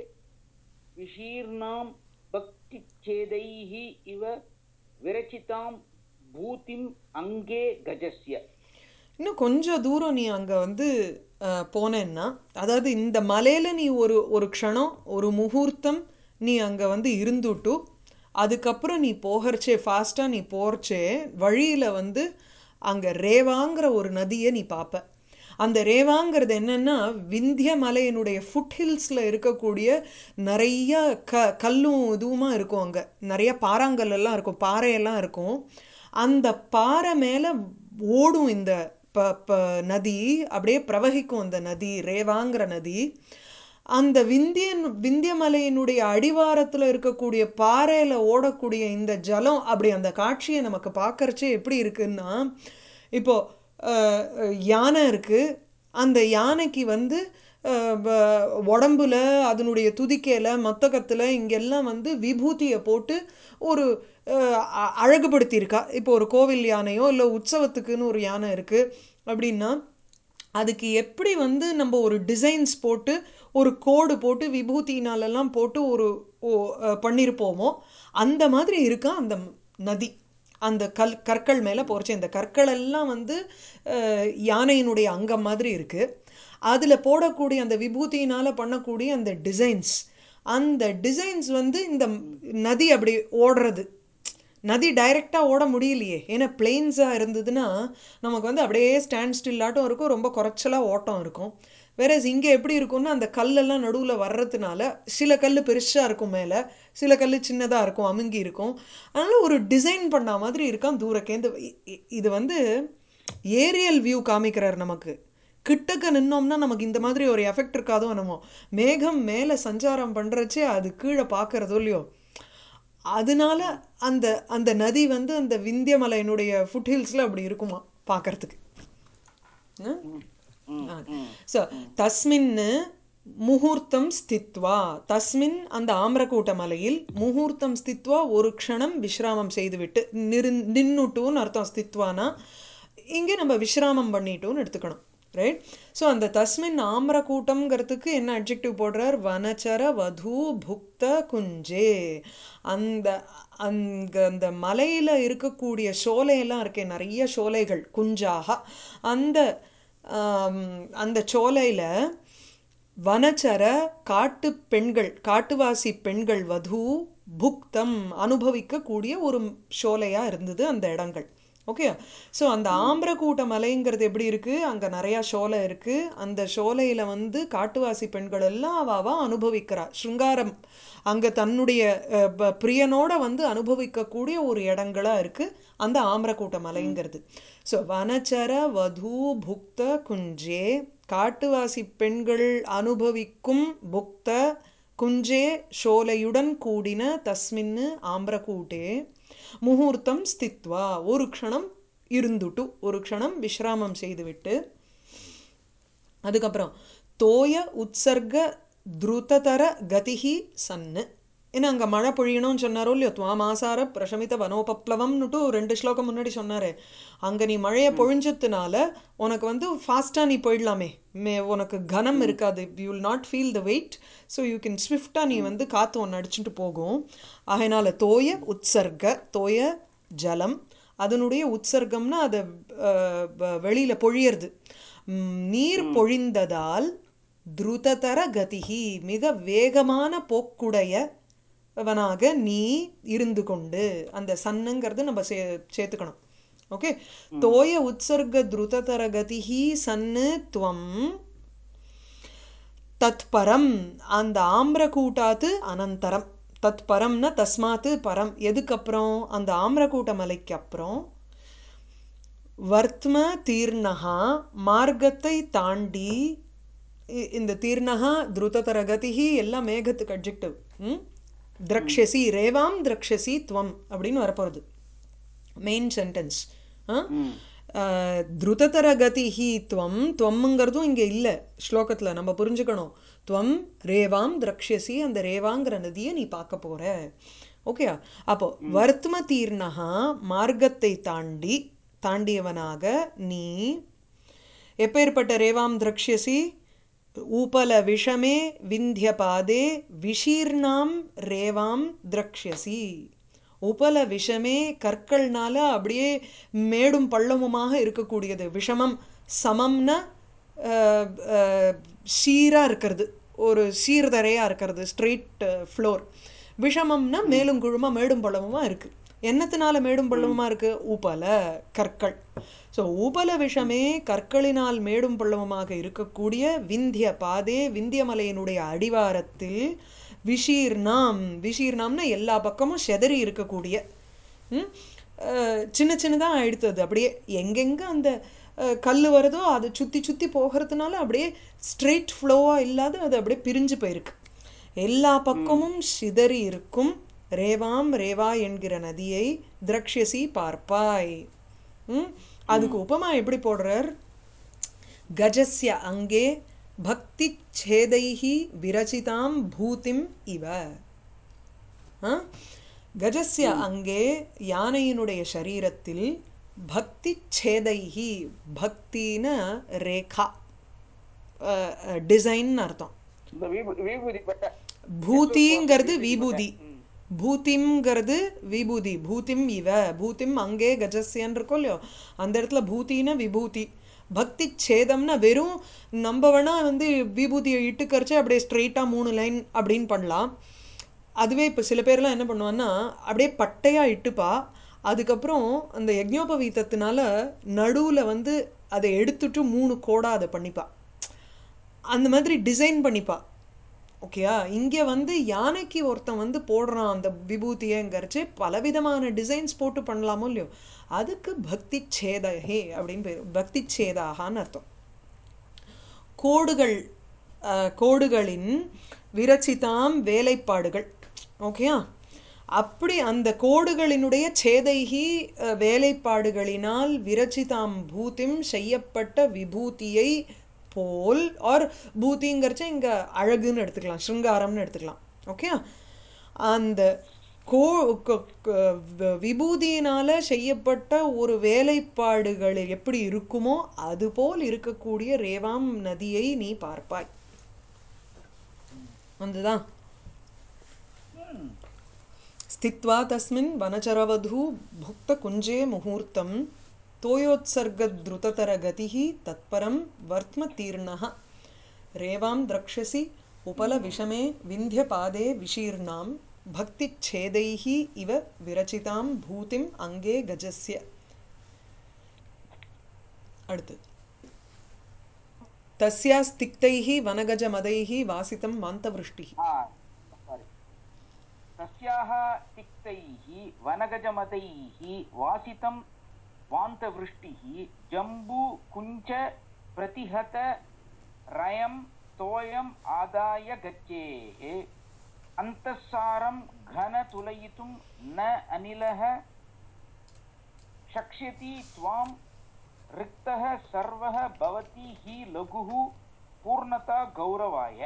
[SPEAKER 2] विशीर्णां भक्तिच्छेदैः इव विरचितां भूतिम् अङ्गे गजस्य
[SPEAKER 1] இன்னும் கொஞ்சம் தூரம் நீ அங்கே வந்து அஹ், போனேன்னா அதாவது இந்த மலையில் நீ ஒரு ஒரு க்ஷணம் ஒரு முகூர்த்தம் நீ அங்கே வந்து இருந்துட்டு அதுக்கப்புறம் நீ போகிறச்சே ஃபாஸ்ட்டாக நீ போகிறச்சே வழியில் வந்து அங்கே ரேவாங்கிற ஒரு நதியை நீ பார்ப்ப அந்த ரேவாங்கிறது என்னன்னா விந்திய மலையினுடைய ஃபுட் ஹில்ஸில் இருக்கக்கூடிய நிறைய க கல்லும் இதுவுமா இருக்கும் அங்கே நிறைய பாறாங்கல் எல்லாம் இருக்கும் பாறையெல்லாம் இருக்கும் அந்த பாறை மேலே ஓடும் இந்த ப ப நதி அப்படியே பிரவகிக்கும் அந்த நதி ரேவாங்கிற நதி அந்த விந்தியன் விந்தியமலையினுடைய அடிவாரத்தில் இருக்கக்கூடிய பாறையில் ஓடக்கூடிய இந்த ஜலம் அப்படி அந்த காட்சியை நமக்கு பார்க்கறச்சே எப்படி இருக்குன்னா இப்போ அஹ், அஹ், யானை இருக்கு அந்த யானைக்கு வந்து அஹ், வ- உடம்புல அதனுடைய துதிக்கையில் மத்தகத்தில் இங்கெல்லாம் வந்து விபூதியை போட்டு ஒரு அஹ், அ- அழகுபடுத்தியிருக்கா இப்போ ஒரு கோவில் யானையோ இல்லை உற்சவத்துக்குன்னு ஒரு யானை இருக்குது அப்படின்னா அதுக்கு எப்படி வந்து நம்ம ஒரு டிசைன்ஸ் போட்டு ஒரு கோடு போட்டு விபூதினாலெல்லாம் போட்டு ஒரு ஓ- அஹ் பண்ணியிருப்போமோ அந்த மாதிரி இருக்கா அந்த நதி அந்த கல் கற்கள் மேலே போகிறச்சு இந்த கற்கள் எல்லாம் வந்து அஹ், யானையினுடைய அங்கம் மாதிரி இருக்குது அதில் போடக்கூடிய அந்த விபூதியினால் பண்ணக்கூடிய அந்த டிசைன்ஸ் அந்த டிசைன்ஸ் வந்து இந்த நதி அப்படி ஓடுறது நதி டைரெக்டாக ஓட முடியலையே ஏன்னா பிளெயின்ஸாக இருந்ததுன்னா நமக்கு வந்து அப்படியே ஸ்டாண்ட் ஸ்டில்லாட்டம் இருக்கும் ரொம்ப குறைச்சலாக ஓட்டம் இருக்கும் வேற இங்கே எப்படி இருக்கும்னா அந்த கல்லெல்லாம் நடுவில் வர்றதுனால சில கல் பெருசாக இருக்கும் மேலே சில கல் சின்னதாக இருக்கும் அமுங்கி இருக்கும் அதனால் ஒரு டிசைன் பண்ண மாதிரி இருக்கான் தூரக்கேந்து இ- இ- இது வந்து ஏரியல் வியூ காமிக்கிறார் நமக்கு கிட்டக்க நின்னோம்னா நமக்கு இந்த மாதிரி ஒரு எஃபெக்ட் இருக்காதோ என்னமோ மேகம் மேலே சஞ்சாரம் பண்ணுறச்சே அது கீழே பார்க்கறதோ இல்லையோ அதனால அந்த அந்த நதி வந்து அந்த விந்தியமலையினுடைய ஃபுட்ஹில்ஸில் அப்படி இருக்குமா பார்க்கறதுக்கு ஸோ தஸ்மின் முகூர்த்தம் ஸ்தித்வா தஸ்மின் அந்த ஆம்ரக்கூட்ட மலையில் முகூர்த்தம் ஸ்தித்வா ஒரு க்ஷணம் விஸ்ராமம் செய்துவிட்டு நிறு நின்னுட்டுன்னு அர்த்தம் ஸ்தித்வானா இங்கே நம்ம விஸ்ராமம் பண்ணிட்டோன்னு எடுத்துக்கணும் ரைட் ஸோ அந்த தஸ்மின் ஆம்ரக்கூட்டம்ங்கிறதுக்கு என்ன அட்ஜெக்டிவ் போடுறார் வனச்சர வது புக்த குஞ்சே அந்த அங்க அந்த மலையில் இருக்கக்கூடிய சோலையெல்லாம் இருக்கே நிறைய சோலைகள் குஞ்சாக அந்த ஆம், அந்த சோலையில் வனச்சர காட்டு பெண்கள் காட்டுவாசி பெண்கள் வது புக்தம் அனுபவிக்கக்கூடிய ஒரு சோலையா இருந்தது அந்த இடங்கள் ஓகே ஸோ அந்த ஆம்பரக்கூட்ட மலைங்கிறது எப்படி இருக்கு அங்க நிறைய சோலை இருக்கு அந்த சோலையில வந்து காட்டுவாசி பெண்கள் எல்லாம் அவ அவ அனுபவிக்கிறா ஸ்ருங்காரம் அங்க தன்னுடைய அஹ், ப- பிரியனோட வந்து அனுபவிக்கக்கூடிய ஒரு இடங்களா இருக்கு அந்த ஆம்பரக்கூட்ட மலைங்கிறது ஸோ வனச்சர வது புக்த குஞ்சே காட்டுவாசி பெண்கள் அனுபவிக்கும் புக்த குஞ்சே ஷோலையுடன் கூடின தஸ்மின்னு ஆம்ரகூட்டே முகூர்த்தம் ஸ்தித்வா ஒரு க்ஷணம் இருந்துட்டு ஒரு க்ஷணம் விஸ்ராமம் செய்துவிட்டு அதுக்கப்புறம் தோய உற்சர்க துருததர கதிஹி சன்னு ஏன்னா அங்கே மழை பொழியணும்னு சொன்னாரோ இல்லையோ துவாமாசார பிரசமித வனோபப்ளவம்னுட்டு ரெண்டு ஸ்லோகம் முன்னாடி சொன்னாரே அங்கே நீ மழையை பொழிஞ்சதுனால உனக்கு வந்து ஃபாஸ்ட்டாக நீ போயிடலாமே மே உனக்கு கனம் இருக்காது you will not feel the weight so you can ஸ்விஃப்டாக நீ வந்து காற்று ஒன்று அடிச்சுட்டு போகும் ஆகையினால தோய உற்சர்க தோய ஜலம் அதனுடைய உற்சர்க்கம்னா அதை வெளியில் பொழியறது ம், நீர் பொழிந்ததால் துருததர கதிகி மிக வேகமான போக்குடைய வனாக நீ இருந்து கொண்டு அந்த சன்னுங்கிறது நம்ம சே சேர்த்துக்கணும் ஓகே தோய உற்சர்க துருததர கதிஹி சன்னு துவம் தத்பரம் அந்த ஆம்ரகூட்டாத்து அனந்தரம் தத்பரம்னா தஸ்மாத்து பரம் எதுக்கப்புறம் அந்த ஆம்ரகூட்ட மலைக்கு அப்புறம் வர்த்ம தீர்ணகா மார்க்கத்தை தாண்டி இ- இந்த தீர்ணகா துருததர கதிஹி எல்லாம் மேகத்துக்கு அட்ஜெக்டிவ் திரக்ஷசி ரேவாம் திரக்ஷசி துவம் அப்படின்னு வரப்போகிறது மெயின் சென்டென்ஸ் திருததர கதிஹி துவம் துவம்ங்கிறதும் இங்கே இல்லை ஸ்லோகத்தில் நம்ம புரிஞ்சுக்கணும் துவம் ரேவாம் திரக்ஷசி அந்த ரேவாங்கிற நதியை நீ பார்க்க போற ஓகேயா அப்போ வர்த்ம தீர்ணகா மார்க்கத்தை தாண்டி தாண்டியவனாக நீ எப்பேற்பட்ட ரேவாம் திரக்ஷசி ஊபல விஷமே விந்திய பாதே விஷீர்ணாம் ரேவாம் திரக்ஷசி உபல விஷமே கற்கள்னால அப்படியே மேடும் பள்ளமுமாக இருக்கக்கூடியது விஷமம் சமம்னா அஹ், அஹ், சீரா இருக்கிறது ஒரு சீர்தரையா இருக்கிறது ஸ்ட்ரெயிட் ஃப்ளோர் விஷமம்னா மேலும் குழுமா மேடும் பள்ளமுமா இருக்கு என்னத்தினால மேடும் பள்ளமுமா இருக்கு உபல கற்கள் ஸோ உபல விஷமே கற்களினால் மேடும் பள்ளமுமாக இருக்கக்கூடிய விந்திய பாதே விந்தியமலையினுடைய அடிவாரத்தில் விஷீர்ணாம் விஷீர்ணாம்னா எல்லா பக்கமும் செதறி இருக்கக்கூடிய ம், அஹ், சின்ன சின்னதாக ஆயிடுத்து அப்படியே எங்கெங்க அந்த அஹ், கல் வருதோ அது சுற்றி சுற்றி போகிறதுனால அப்படியே ஸ்ட்ரெயிட் ஃப்ளோவாக இல்லாத அது அப்படியே பிரிஞ்சு போயிருக்கு எல்லா பக்கமும் சிதறி இருக்கும் ரேவாம் ரேவா என்கிற நதியை திரக்ஷசி பார்ப்பாய் ம், அதுக்கு உபமா எப்படி போடுறார் கஜஸ்ய அங்கே பக்தி சேதைஹி விரச்சிதாம் பூதிம் இவ ஆ? கஜஸ்ய அங்கே யானையினுடைய சரீரத்தில் பக்தி சேதைஹி பக்தின ரேகா டிசைன் அர்த்தம்
[SPEAKER 2] இந்த விபூ- விபூதி பட்ட
[SPEAKER 1] பூதிங்கிறது விபூதி பூதிம்ங்கிறது விபூதி பூதிம் இவ பூதிம் அங்கே கஜஸ்யன் இருக்கும் இல்லையோ அந்த இடத்துல பூத்தின விபூதி பக்தி சேதம்னா வெறும் நம்ம வேணா வந்து விபூதியை இட்டுக்கரிச்சு அப்படியே ஸ்ட்ரெயிட்டாக மூணு லைன் அப்படின்னு பண்ணலாம் அதுவே இப்போ சில பேர்லாம் என்ன பண்ணுவான்னா அப்படியே பட்டையாக இட்டுப்பா அதுக்கப்புறம் அந்த யஜ்ஞோபவீதத்தினால நடுவில் வந்து அதை எடுத்துட்டு மூணு கோடா அதை பண்ணிப்பா அந்த மாதிரி டிசைன் பண்ணிப்பா ஓகேயா இங்கே வந்து யானைக்கு ஒருத்தன் வந்து போடுறான் அந்த விபூதியங்கிறச்சு பலவிதமான டிசைன்ஸ் போட்டு பண்ணலாமோ இல்லையோ அதுக்கு பக்தி சேதஹே அப்படின்னு பேர் பக்தி சேதாகான்னு அர்த்தம் கோடுகள் அஹ், கோடுகளின் விரச்சிதாம் வேலைப்பாடுகள் ஓகேயா அப்படி அந்த கோடுகளினுடைய சேதைகி அஹ், வேலைப்பாடுகளினால் விரச்சிதாம் பூதிம் செய்யப்பட்ட விபூதியை போல் ஆர் பூதிங்கிறச்ச இங்க அழகுன்னு எடுத்துக்கலாம் சிருங்காரம்னு எடுத்துக்கலாம் ஓகே அந்த கோ க- க- வ- விபூதியினால செய்யப்பட்ட ஒரு வேலைப்பாடுகள் எப்படி இருக்குமோ அதுபோல் இருக்கக்கூடிய ரேவாம் நதியை நீ பார்ப்பாய் வந்துதான்
[SPEAKER 2] ம்.
[SPEAKER 1] स्थित्वा तस्मिन् वनचरवधू भुक्तकुञ्जे मुहूर्तं तोयोत्सर्गद्रुततरगतिः तत्परं वर्त्मतीर्णः रेवां द्रक्ष्यसि उपलविषमे विन्ध्यपादे विशीर्णां भक्तिच्छेदैः इव विरचितां भूतिम् अङ्गे गजस्य அடுத்து तस्यास्तिक्तैः वनगजमदैः वासितं मान्तवृष्टिः
[SPEAKER 2] हा सारी तस्याः तिक्तैः वनगजमदैः वासितं वान्तवृष्टिः जम्बूकुञ्च प्रतिहत रयं तोयम् आदाय गच्छेः अन्तःसारं घनतुलयितुं न अनिलः शक्ष्यति त्वां रिक्तः सर्वः भवति हि लघुः पूर्णता गौरवाय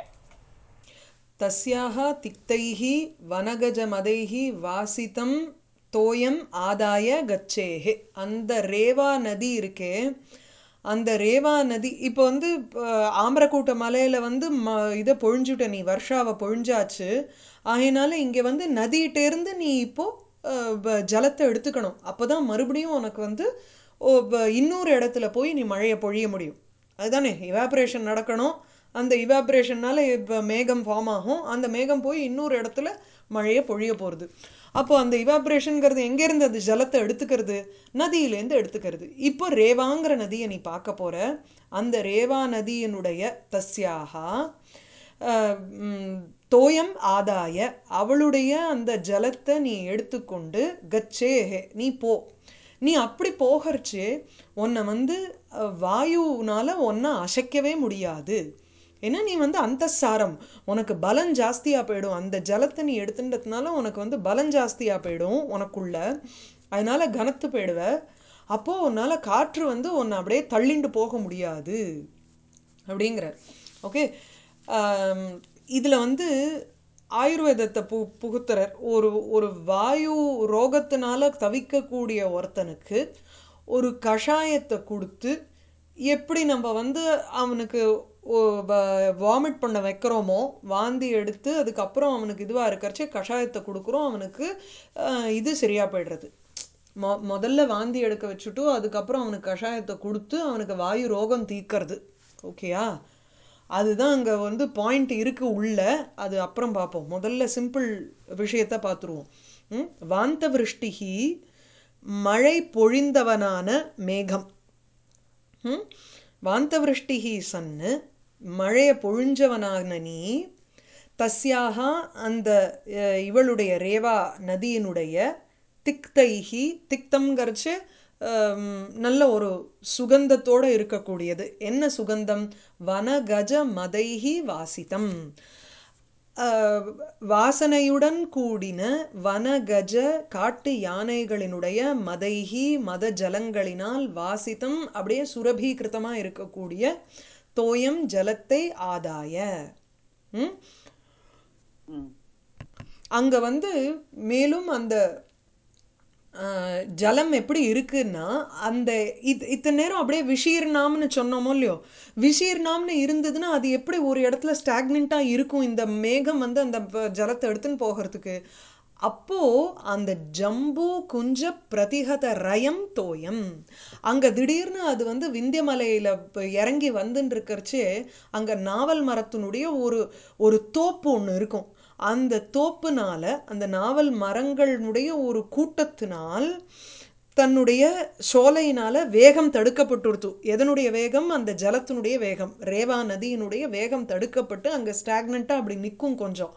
[SPEAKER 1] तस्याः तिक्तैः वनगजमदैः வாசிதம் தோயம் ஆதாய கச்சேஹே அந்த ரேவா நதி இருக்கே அந்த ரேவா நதி இப்போ வந்து அஹ், ஆம்பரக்கூட்ட மலையில வந்து ம இதை பொழிஞ்சுட்ட நீ வருஷாவை பொழிஞ்சாச்சு ஆகையினால இங்கே வந்து நதியிட்டேருந்து நீ இப்போ அஹ், வ- ஜலத்தை எடுத்துக்கணும் அப்பதான் மறுபடியும் உனக்கு வந்து ஓ, வ- இன்னொரு இடத்துல போய் நீ மழையை பொழிய முடியும் அதுதானே இவாப்ரேஷன் நடக்கணும் அந்த இவாப்ரேஷன்னால இப்போ மேகம் ஃபார்ம் ஆகும் அந்த மேகம் போய் இன்னொரு இடத்துல மழையை பொழிய போகிறது அப்போ அந்த இவாப்ரேஷனுங்கிறது எங்கேருந்து அந்த ஜலத்தை எடுத்துக்கிறது நதியிலேருந்து எடுத்துக்கிறது இப்போ ரேவாங்கிற நதியை நீ பார்க்க போற அந்த ரேவா நதியினுடைய தஸ்யாகா அஹ், ம், தோயம் ஆதாய அவளுடைய அந்த ஜலத்தை நீ எடுத்துக்கொண்டு கச்சேஹே நீ போ நீ அப்படி போகிறச்சு உன்னை வந்து அஹ், வாயுனால உன்னை அசைக்கவே முடியாது ஏன்னா நீ வந்து அந்தஸ்சாரம் உனக்கு பலம் ஜாஸ்தியா போயிடும் அந்த ஜலத்தை நீ எடுத்துட்டதுனால உனக்கு வந்து பலம் ஜாஸ்தியா போயிடும் உனக்குள்ள அதனால கனத்து போயிடுவ அப்போ உன்னால காற்று வந்து உன்னை அப்படியே தள்ளிண்டு போக முடியாது அப்படிங்கிற ஓகே இதுல வந்து ஆயுர்வேதத்தை பு புகுத்துறர் ஒரு ஒரு வாயு ரோகத்தினால தவிக்கக்கூடிய ஒருத்தனுக்கு ஒரு கஷாயத்தை கொடுத்து எப்படி நம்ம வந்து அவனுக்கு வாமிட் பண்ண வைக்கிறோமோ வாந்தி எடுத்து அதுக்கப்புறம் அவனுக்கு இதுவாக இருக்கிறச்சே கஷாயத்தை கொடுக்குறோம் அவனுக்கு அஹ், இது சரியா போயிடுறது மொ முதல்ல வாந்தி எடுக்க வச்சுட்டு அதுக்கப்புறம் அவனுக்கு கஷாயத்தை கொடுத்து அவனுக்கு வாயு ரோகம் தீர்க்கறது ஓகேயா அதுதான் அங்கே வந்து பாயிண்ட் இருக்கு உள்ள அது அப்புறம் பார்ப்போம் முதல்ல சிம்பிள் விஷயத்தை பார்த்துருவோம் ம்? வாந்த விருஷ்டிகி மழை பொழிந்தவனான மேகம் ம்? வாந்தவிருஷ்டிஹி சன்னு மழையை பொழிஞ்சவனான நீ தஸ்யாக அந்த அஹ், இவளுடைய ரேவா நதியினுடைய திக்தைஹி திக்தம்ங்கிறச்சு ஹம், நல்ல ஒரு சுகந்தத்தோட இருக்கக்கூடியது என்ன சுகந்தம் வனகஜ மதைஹி வாசிதம் அஹ், வாசனையுடன் கூடின வனகஜ காட்டு யானைகளினுடைய மதைஹி மத ஜலங்களினால் வாசிதம் அப்படியே சுரபீகிருத்தமா இருக்கக்கூடிய தோயம் ஜலத்தை ஆதாய ம்?
[SPEAKER 2] ம்.
[SPEAKER 1] அங்க வந்து மேலும் அந்த ஆஹ், ஜலம் எப்படி இருக்குன்னா அந்த இது இத்தனை நேரம் அப்படியே விஷீர்ணாம்னு சொன்னோமோ இல்லையோ விஷீர்ணாம்னு இருந்ததுன்னா அது எப்படி ஒரு இடத்துல ஸ்டாக்னண்ட்டாக இருக்கும் இந்த மேகம் வந்து அந்த ப- ஜலத்தை எடுத்துன்னு போகிறதுக்கு அப்போ அந்த ஜம்பு குஞ்ச பிரதிகத ரயம் தோயம் அங்க திடீர்னு அது வந்து விந்தியமலையில ப- இறங்கி வந்துன்னு இருக்கறச்சே அங்க நாவல் மரத்தினுடைய ஒரு ஒரு தோப்பு ஒண்ணு இருக்கும் அந்த தோப்புனால அந்த நாவல் மரங்களுடைய ஒரு கூட்டத்தினால் தன்னுடைய சோலையினால வேகம் தடுக்கப்பட்டுடுத்து எதனுடைய வேகம் அந்த ஜலத்தினுடைய வேகம் ரேவா நதியினுடைய வேகம் தடுக்கப்பட்டு அங்க ஸ்டாக்னண்டா அப்படி நிற்கும் கொஞ்சம்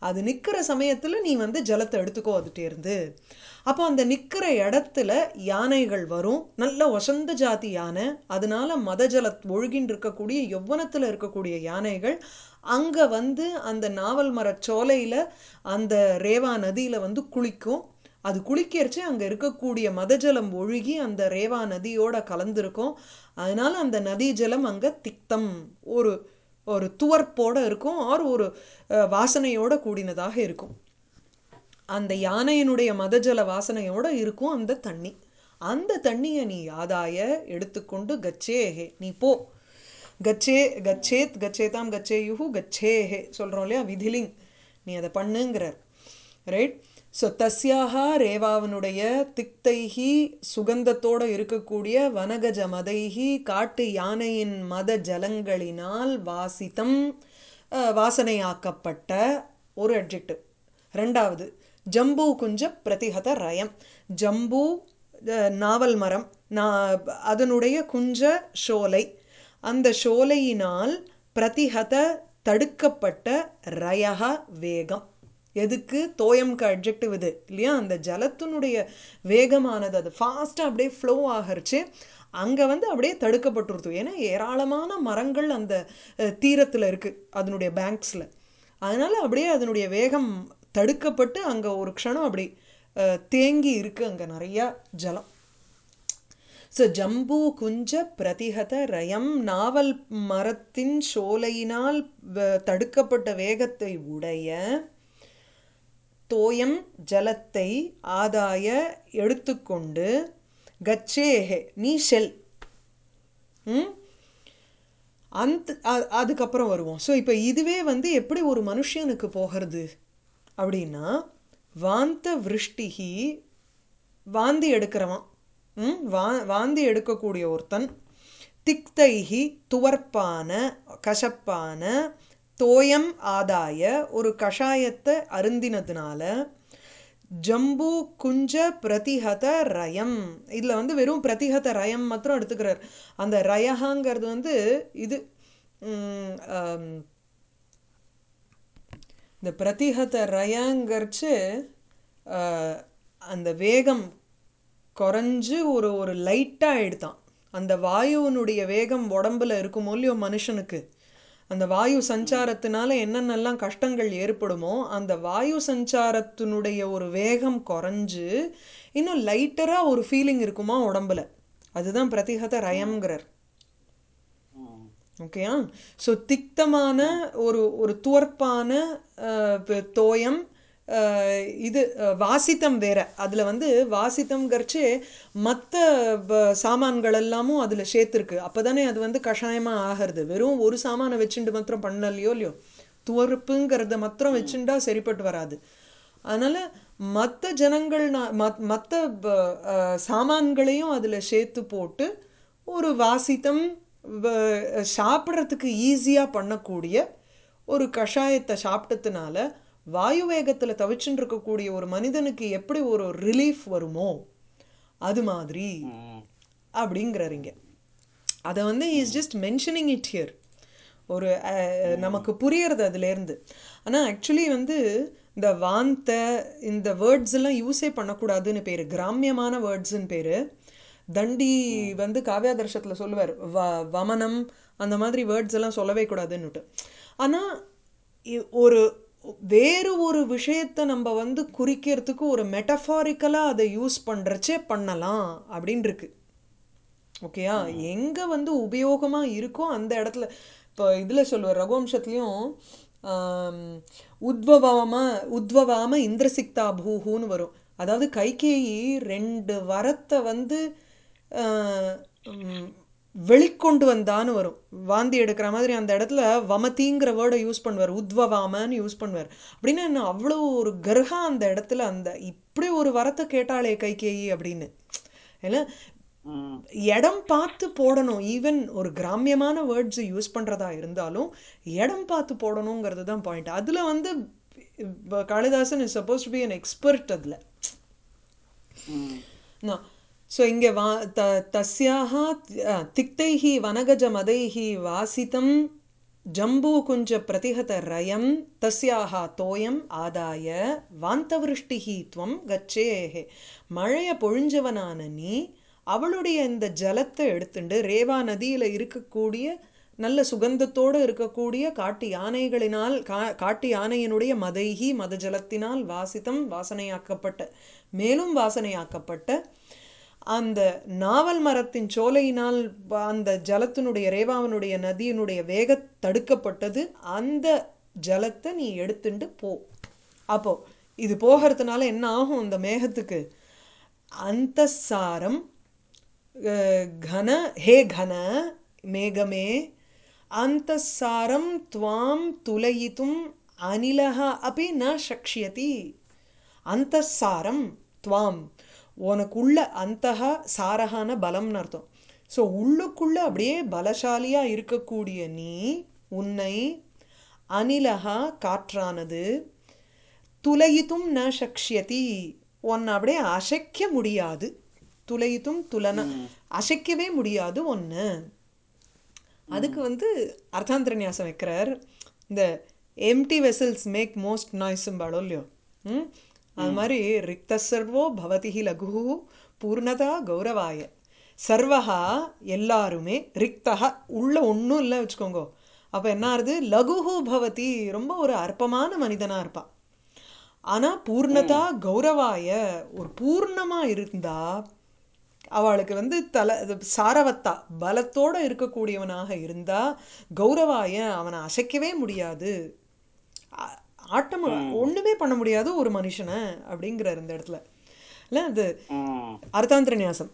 [SPEAKER 1] அது நிற்கிற சமயத்தில் நீ வந்து ஜலத்தை எடுத்துக்கோ அதுட்டே இருந்து அப்போ அந்த நிற்கிற இடத்துல யானைகள் வரும் நல்ல வசந்த ஜாதி யானை அதனால மத ஜல ஒழுகின்னு இருக்கக்கூடிய யௌவனத்தில் இருக்கக்கூடிய யானைகள் அங்கே வந்து அந்த நாவல் மரச் சோலையில் அந்த ரேவா நதியில் வந்து குளிக்கும் அது குளிக்கிறச்சு அங்கே இருக்கக்கூடிய மதஜலம் ஒழுகி அந்த ரேவா நதியோட கலந்துருக்கும் அதனால அந்த நதி ஜலம் அங்கே திக்தம் ஒரு ஒரு துவர்ப்போட இருக்கும் ஆர் ஒரு அஹ், வாசனையோட கூடினதாக இருக்கும் அந்த யானையினுடைய மதஜல வாசனையோட இருக்கும் அந்த தண்ணி அந்த தண்ணியை நீ ஆதாய எடுத்துக்கொண்டு கச்சேஹே நீ போ கச்சே கச்சேத் கச்சேதாம் கச்சேயுஹு கச்சேஹே சொல்கிறோம் இல்லையா விதிலிங் நீ அதை பண்ணுங்கிறார் ரைட் ஸோ தஸ்யாக ரேவாவனுடைய திக்தைஹி சுகந்தத்தோட இருக்கக்கூடிய வனகஜ மதைஹி காட்டு யானையின் மத ஜலங்களினால் வாசித்தம் அஹ், வாசனையாக்கப்பட்ட ஒரு அட்ஜெக்டிவ் ரெண்டாவது ஜம்பு குஞ்ச பிரதிஹத ரயம் ஜம்பு அஹ், நாவல் மரம் நா அதனுடைய குஞ்ச ஷோலை அந்த ஷோலையினால் பிரதிஹத தடுக்கப்பட்ட ரயக வேகம் எதுக்கு தோயம்க்கு அட்ஜெக்டிவ் இது இல்லையா அந்த ஜலத்தினுடைய வேகமானது அது ஃபாஸ்ட்டாக அப்படியே ஃப்ளோ ஆகிறச்சு அங்கே வந்து அப்படியே தடுக்கப்பட்டுருது ஏன்னா ஏராளமான மரங்கள் அந்த தீரத்தில் இருக்குது அதனுடைய பேங்க்ஸில் அதனால் அப்படியே அதனுடைய வேகம் தடுக்கப்பட்டு அங்கே ஒரு க்ஷணம் அப்படி அஹ், தேங்கி இருக்குது அங்கே நிறையா ஜலம் ஸோ ஜம்பு குஞ்ச பிரதிஹத ரயம் நாவல் மரத்தின் சோலையினால் வ- தடுக்கப்பட்ட வேகத்தை உடைய தோயம் ஜலத்தை ஆதாய எடுத்துக்கொண்டு கச்சேஹே நீ ஷெல் ம் அந்த அ- அதுக்கப்புறம் வருவோம் ஸோ இப்போ இதுவே வந்து எப்படி ஒரு மனுஷனுக்கு போகிறது அப்படின்னா வாந்த விருஷ்டிகி வாந்தி எடுக்கிறவன் ம் வா வாந்தி எடுக்கக்கூடிய ஒருத்தன் திக்தைகி துவர்ப்பான கசப்பான தோயம் ஆதாய ஒரு கஷாயத்தை அருந்தினதுனால ஜம்பு குஞ்ச பிரதிஹத ரயம் இதில் வந்து வெறும் பிரதிஹத ரயம் மாத்திரம் எடுத்துக்கிறார் அந்த ரயஹாங்கிறது வந்து இது ம், ஆம், இந்த பிரதிஹத ரயங்கிறச்சு ஆஹ், அந்த வேகம் குறைஞ்சு ஒரு ஒரு லைட்டாக எடுத்தான் அந்த வாயுவினுடைய வேகம் உடம்புல இருக்குமோ இல்லையோ மனுஷனுக்கு அந்த வாயு சஞ்சாரத்தினால என்னென்னலாம் கஷ்டங்கள் ஏற்படுமோ அந்த வாயு சஞ்சாரத்தினுடைய ஒரு வேகம் குறைஞ்சு இன்னும் லைட்டராக ஒரு ஃபீலிங் இருக்குமா உடம்புல அதுதான் பிரதிஹத ரயம்ங்கிறார்
[SPEAKER 2] ம்.
[SPEAKER 1] ஓகேயா ஸோ திக்தமான ஒரு ஒரு துவர்ப்பான அஹ், ப- தோயம் அஹ், இது அஹ், வாசித்தம் வேற அதில் வந்து வாசித்தம்ங்கிறச்சு மற்ற சாமான்கள் எல்லாமும் அதில் சேர்த்துருக்கு அப்போ தானே அது வந்து கஷாயமாக ஆகிறது வெறும் ஒரு சாமானை வச்சுட்டு மாத்திரம் பண்ணலையோ இல்லையோ துவர்ப்புங்கிறத மாத்திரம் வச்சுட்டா சரிப்பட்டு வராது அதனால் மற்ற ஜனங்கள் மற்ற சாமான்களையும் அதில் சேர்த்து போட்டு ஒரு வாசித்தம் வ- சாப்பிட்றதுக்கு ஈஸியாக பண்ணக்கூடிய ஒரு கஷாயத்தை சாப்பிட்டதுனால வாயு வேகத்தில் தவிச்சுட்டு இருக்கக்கூடிய ஒரு மனிதனுக்கு எப்படி ஒரு ரிலீஃப் வருமோ அது மாதிரி
[SPEAKER 2] ம்.
[SPEAKER 1] அப்படிங்கிறாரு இங்க அதை வந்து is just mentioning it here ஒரு அஹ், நமக்கு புரியறது அதுலேருந்து ஆனால் ஆக்சுவலி வந்து இந்த வாந்த இந்த வேர்ட்ஸ் எல்லாம் யூஸே பண்ணக்கூடாதுன்னு பேர் கிராமியமான வேர்ட்ஸ்ன்னு பேர் தண்டி வந்து காவ்யாதர்ஷத்தில் சொல்லுவார் வ வமனம் அந்த மாதிரி வேர்ட்ஸ் எல்லாம் சொல்லவே கூடாதுன்னுட்டு ஆனால் ஒரு வேறு ஒரு விஷயத்தை நம்ம வந்து குறிக்கிறதுக்கு ஒரு மெட்டஃபாரிக்கலாக அதை யூஸ் பண்ணுறச்சே பண்ணலாம் அப்படின்னு இருக்கு ஓகேயா எங்கே வந்து உபயோகமாக இருக்கோ அந்த இடத்துல இப்போ இதில் சொல்லுவார் ரகுவம்சத்துலேயும் உத்வவாம உத்வவாம இந்திரசிக்தா பூஹுன்னு வரும் அதாவது கைகேயி ரெண்டு வரத்தை வந்து ஆஹ், உம், வெளிக்கொண்டு வந்தான்னு வரும் வாந்தி எடுக்கிற மாதிரி அந்த இடத்துல வமதிங்கிற வேர்டை யூஸ் பண்ணுவார் உத்வவாமன்னு யூஸ் பண்ணுவார் அப்படின்னா என்ன அவ்வளோ ஒரு கர்ஹா அந்த இடத்துல அந்த இப்படி ஒரு வரத்தை கேட்டாளே கைகேயி அப்படின்னு ஏன்னா
[SPEAKER 2] ம்.
[SPEAKER 1] இடம் பார்த்து போடணும் ஈவன் ஒரு கிராமியமான வேர்ட்ஸ் யூஸ் பண்ணுறதா இருந்தாலும் இடம் பார்த்து போடணுங்கிறது தான் பாயிண்ட் அதில் வந்து இப்ப Kalidasan is supposed to be an expert அதில்
[SPEAKER 2] ம்.
[SPEAKER 1] ஸோ இங்கே வா த தஸ்யாக திக்தைஹி வனகஜ மதைஹி வாசிதம் जम्बूकुञ्जप्रतिहतरयं तस्याः தோயம் ஆதாய வாந்தவிருஷ்டிஹி துவம் கச்சேஹே மழையை பொழிஞ்சவனான நீ அவளுடைய இந்த ஜலத்தை எடுத்துண்டு ரேவா நதியில் இருக்கக்கூடிய நல்ல சுகந்தத்தோடு இருக்கக்கூடிய காட்டு யானைகளினால் கா காட்டு யானையினுடைய மதைகி மத ஜலத்தினால் வாசித்தம் வாசனையாக்கப்பட்ட மேலும் வாசனையாக்கப்பட்ட அந்த நாவல் மரத்தின் சோலையினால் வ- அந்த ஜலத்தினுடைய ரேவாவனுடைய நதியினுடைய வேக தடுக்கப்பட்டது அந்த ஜலத்தை நீ எடுத்துண்டு போ அப்போ இது போகிறதுனால என்ன ஆகும் அந்த மேகத்துக்கு அந்தசாரம் அஹ், கன ஹே கன மேகமே அந்தசாரம் துவாம் துலயித்தும் அனிலः अपि न शक्ष्यति அந்தசாரம் துவாம் உனக்குள்ள அந்தஹ சாரஹான பலம்னு அர்த்தம் ஸோ உள்ளுக்குள்ள அப்படியே பலசாலியா இருக்கக்கூடிய நீ உன்னை அனிலஹா காற்றானது துலயித்தும் ந சக்ஷ்யதி உன்னை அப்படியே அசைக்க முடியாது துலயித்தும் துலன அசைக்கவே முடியாது ஒன்று அதுக்கு வந்து அர்த்தாந்திர நியாசம் வைக்கிறார் இந்த எம்டி வெசல்ஸ் மேக் மோஸ்ட் நாய்ஸும்பாளோ இல்லையோ ம் அது மாதிரி ரிக்த சர்வோ பவதிஹி லகு பூர்ணதா கௌரவாய சர்வஹா எல்லாருமே ரிக்தஹா உள்ள ஒன்றும் இல்லை வச்சுக்கோங்க அப்போ என்ன ஆறுது லகுஹு பவதி ரொம்ப ஒரு அற்பமான மனிதனாக இருப்பான் ஆனால் பூர்ணதா கௌரவாய ஒரு பூர்ணமாக இருந்தா அவளுக்கு வந்து தல இது சாரவத்தா பலத்தோட இருக்கக்கூடியவனாக இருந்தா கௌரவாய அவனை அசைக்கவே முடியாது ஆ- ஆட்டம் ஒண்ணுமே பண்ண முடியாது ஒரு மனுஷனை அப்படிங்கிறார் இந்த இடத்துல இல்லை அது
[SPEAKER 2] ம்
[SPEAKER 1] அர்த்தாந்திர நியாசம்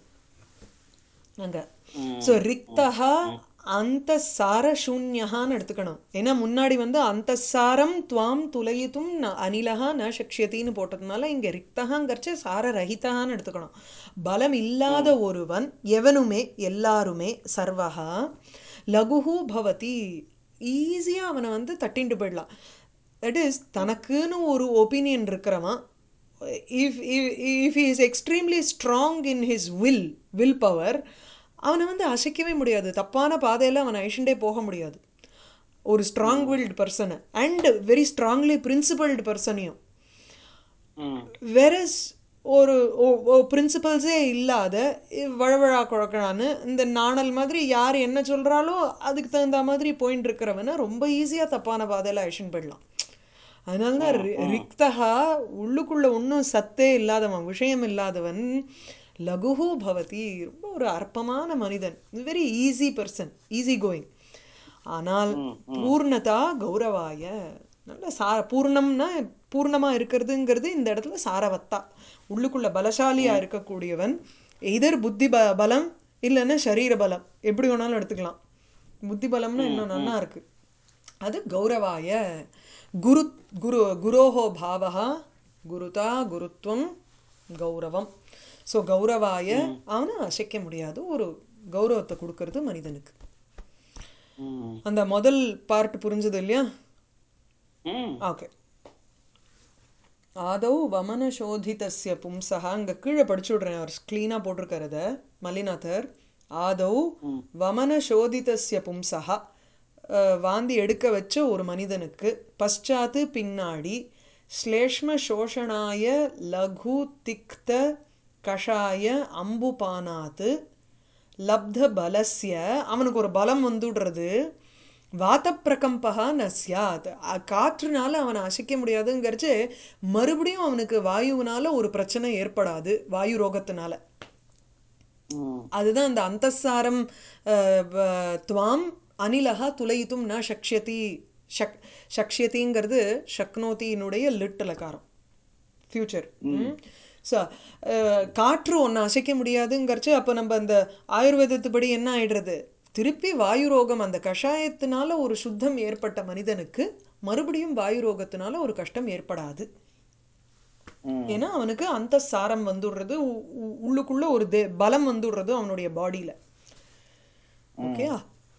[SPEAKER 1] அங்க ஸோ ரிக்தஹா அந்த சார சூன்யஹான்னு எடுத்துக்கணும் ஏன்னா முன்னாடி வந்து அந்த சாரம் துவாம் துலயித்தும் ந அனிலஹா ந சக்ஷியத்தின்னு போட்டதுனால இங்க ரிக்தஹாங்கிறச்சு சார ரஹிதஹான்னு எடுத்துக்கணும் பலம் இல்லாத ஒருவன் எவனுமே எல்லாருமே சர்வஹா லகுஹு பவதி ஈஸியா அவனை வந்து தட்டிண்டு போயிடலாம் தட் இஸ் தனக்குன்னு ஒரு ஒப்பீனியன் இருக்கிறவன் if if is extremely strong in his will will power அவனை வந்து அசைக்கவே முடியாது தப்பான பாதையில் அவனை அழிச்சுட்டே போக முடியாது ஒரு ஸ்ட்ராங் வில்டு பர்சனை அண்ட் வெரி ஸ்ட்ராங்லி பிரின்சிபல்டு பர்சனையும்
[SPEAKER 2] ம்
[SPEAKER 1] வெரஸ் ஒரு பிரின்சிபல்ஸே இல்லாத இ- வழவழா குழக்கழான்னு இந்த நாணல் மாதிரி யார் என்ன சொல்கிறாலோ அதுக்கு தகுந்த மாதிரி போயின்னு இருக்கிறவனை ரொம்ப ஈஸியாக தப்பான பாதையில் அழிச்சுன்னு போயிடலாம் அதனால தான் ரி- ரிக்தஹா உள்ளுக்குள்ள ஒன்றும் சத்தே இல்லாதவன் விஷயம் இல்லாதவன் லகுஹு பவதி ரொம்ப ஒரு அற்பமான மனிதன் very easy person easy going ஆனால் பூர்ணதா கௌரவாய நல்ல சா பூர்ணம்னா பூர்ணமா இருக்கிறதுங்கிறது இந்த இடத்துல சாரவத்தா உள்ளுக்குள்ள பலசாலியா இருக்கக்கூடியவன் எதர் புத்தி ப பலம் இல்லைன்னா சரீர பலம் எப்படி வேணாலும் எடுத்துக்கலாம் புத்தி பலம்னா இன்னும் நல்லா இருக்கு அது கௌரவாய குரு குரு குரோஹோ பாவகா குருதா குருத்வம் கௌரவம் ஸோ கௌரவாய அவனை அசைக்க முடியாது ஒரு கௌரவத்தை கொடுக்கறது மனிதனுக்கு
[SPEAKER 2] ம்
[SPEAKER 1] அந்த முதல் பார்ட் புரிஞ்சது இல்லையா
[SPEAKER 2] ம்
[SPEAKER 1] ஓகே ஆதௌ வமனசோதிதஸ்ய பும்சா அங்கே கீழே படிச்சு விட்றேன் அவர் க்ளீனாக போட்டிருக்காரு அதை மல்லிநாதர் ஆதௌ வமனசோதிதஸ்ய பும்சா அஹ், வாந்தி எடுக்க வச்ச ஒரு மனிதனுக்கு பశ్చాத்து பின்னாடி ஸ்லேஷ்ம சோஷணாய லகு திக்த கஷாய அம்புபானாத்து லப்த பலஸ்ய அவனுக்கு ஒரு பலம் வந்துடுறது வாத பிரகம்பகா ந சியாத் அ- காற்றுனால அவனை அசைக்க முடியாதுங்கிறச்சு மறுபடியும் அவனுக்கு வாயுவினால ஒரு பிரச்சனை ஏற்படாது வாயு ரோகத்தினால
[SPEAKER 2] ம்
[SPEAKER 1] அதுதான் அந்த அந்தசாரம் அஹ், வ- துவாம் அனிலஹா துளைத்தும் ந சக்ஷயதி ஷக் சக்ஷயதிங்கிறது சக்னோத்தியினுடைய லிட்டலக்காரம் ஃப்யூச்சர் ஸோ காற்று ஒன்று அசைக்க முடியாதுங்கிறச்சு அப்போ நம்ம அந்த ஆயுர்வேதத்துப்படி என்ன ஆயிடுறது திருப்பி வாயு ரோகம் அந்த கஷாயத்தினால ஒரு சுத்தம் ஏற்பட்ட மனிதனுக்கு மறுபடியும் வாயு ரோகத்தினால ஒரு கஷ்டம் ஏற்படாது
[SPEAKER 2] ம்
[SPEAKER 1] ஏன்னா அவனுக்கு அந்த சாரம் வந்துடுறது உ- உ- உள்ளுக்குள்ள ஒரு தே பலம் வந்துடுறது அவனுடைய பாடியில ஓகே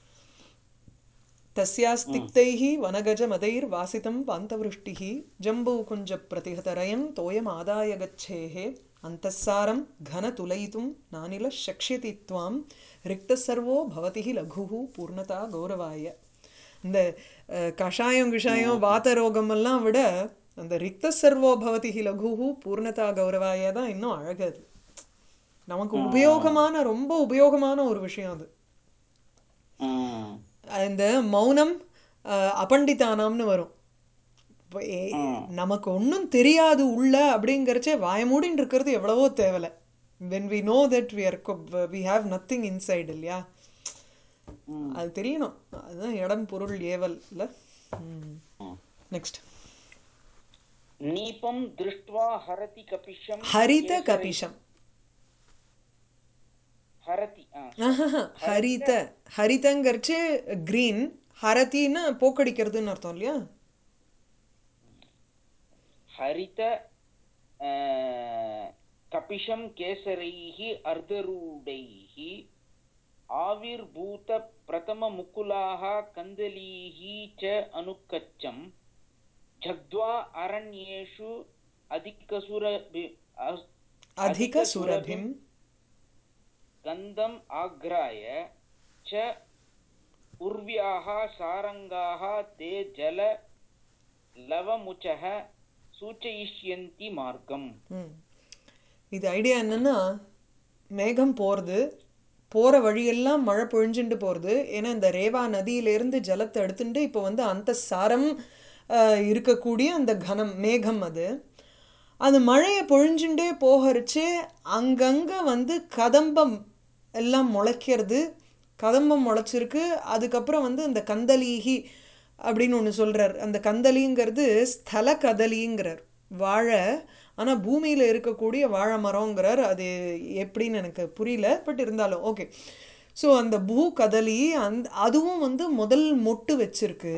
[SPEAKER 1] तस्यास्तिक्तैः वनगजमदैर्वासितं पान्तवृष्टिः जम्बूकुञ्जप्रतिहतरयं तोयमादाय गच्छेः अन्तःसारं घनतुलयितुं नानिलः शक्ष्यति त्वां रिक्तः सर्वो भवति हि लघुः पूर्णता गौरवाय இந்த அஹ், கஷாயம் கிஷாயம் வாத ரோகம் எல்லாம் விட அந்த ரிக்த சர்வோ பவதி ஹி லகுஹு பூர்ணதா கௌரவாய தான் இன்னும் அழகு அது நமக்கு உபயோகமான ரொம்ப உபயோகமான ஒரு விஷயம் அது
[SPEAKER 2] ம்
[SPEAKER 1] இந்த மௌனம் அஹ், அபண்டிதானாம்னு வரும் இப்போ ஏ-
[SPEAKER 2] ம்.
[SPEAKER 1] நமக்கு ஒன்றும் தெரியாது உள்ள அப்படிங்கிறச்சே வாயமூடின்னு இருக்கிறது எவ்வளவோ தேவலை when we know that we are we have nothing inside இல்லையா
[SPEAKER 2] ம்.
[SPEAKER 1] அது தெரியணும் அதுதான் இடம் பொருள் ஏவல் இல்லை
[SPEAKER 2] ம்.
[SPEAKER 1] நெக்ஸ்ட்
[SPEAKER 2] नीपं दृष्ट्वा हरति कपिशं
[SPEAKER 1] ஹரித
[SPEAKER 2] केसरी-
[SPEAKER 1] கபிஷம்
[SPEAKER 2] हरति आ,
[SPEAKER 1] ஆஹாஹா, ஹரித ஹரிதங்கிறச்சு கிரீன் ஹரத்தின்னு போக்கடிக்கிறதுன்னு அர்த்தம் இல்லையா
[SPEAKER 2] हरित आ, कपिशं केसरैः अर्धरूढैः आविर्भूतप्रथममुकुलाः कन्दलीः च अनुकच्छम् झग्द्वा अरण्येषु अधिकसुरभि अ-
[SPEAKER 1] அதிக சுரபிம்
[SPEAKER 2] गन्धम् आघ्राय च उर्व्याः सारङ्गाः ते जललवमुचः सूचयिष्यन्ति मार्गम्
[SPEAKER 1] ம். இது ஐடியா என்னன்னா மேகம் போகிறது போகிற வழியெல்லாம் மழை பொழிஞ்சுட்டு போகிறது ஏன்னா இந்த ரேவா நதியிலேருந்து ஜலத்தை எடுத்துட்டு இப்போ வந்து அந்த சாரம் அஹ், இருக்கக்கூடிய அந்த கனம் மேகம் அது அது மழையை பொழிஞ்சுட்டே போகரிச்சு அங்கங்கே வந்து கதம்பம் எல்லாம் முளைக்கிறது கதம்பம் முளைச்சிருக்கு அதுக்கப்புறம் வந்து இந்த கந்தலீகி அப்படின்னு ஒன்று சொல்கிறார் அந்த கந்தலிங்கிறது ஸ்தல கதலிங்கிறார் வாழை ஆனால் பூமியில் இருக்கக்கூடிய வாழை மரங்கிறார் அது எப்படின்னு எனக்கு புரியல பட் இருந்தாலும் ஓகே ஸோ அந்த பூ கதலி அந் அதுவும் வந்து முதல் மொட்டு வச்சிருக்கு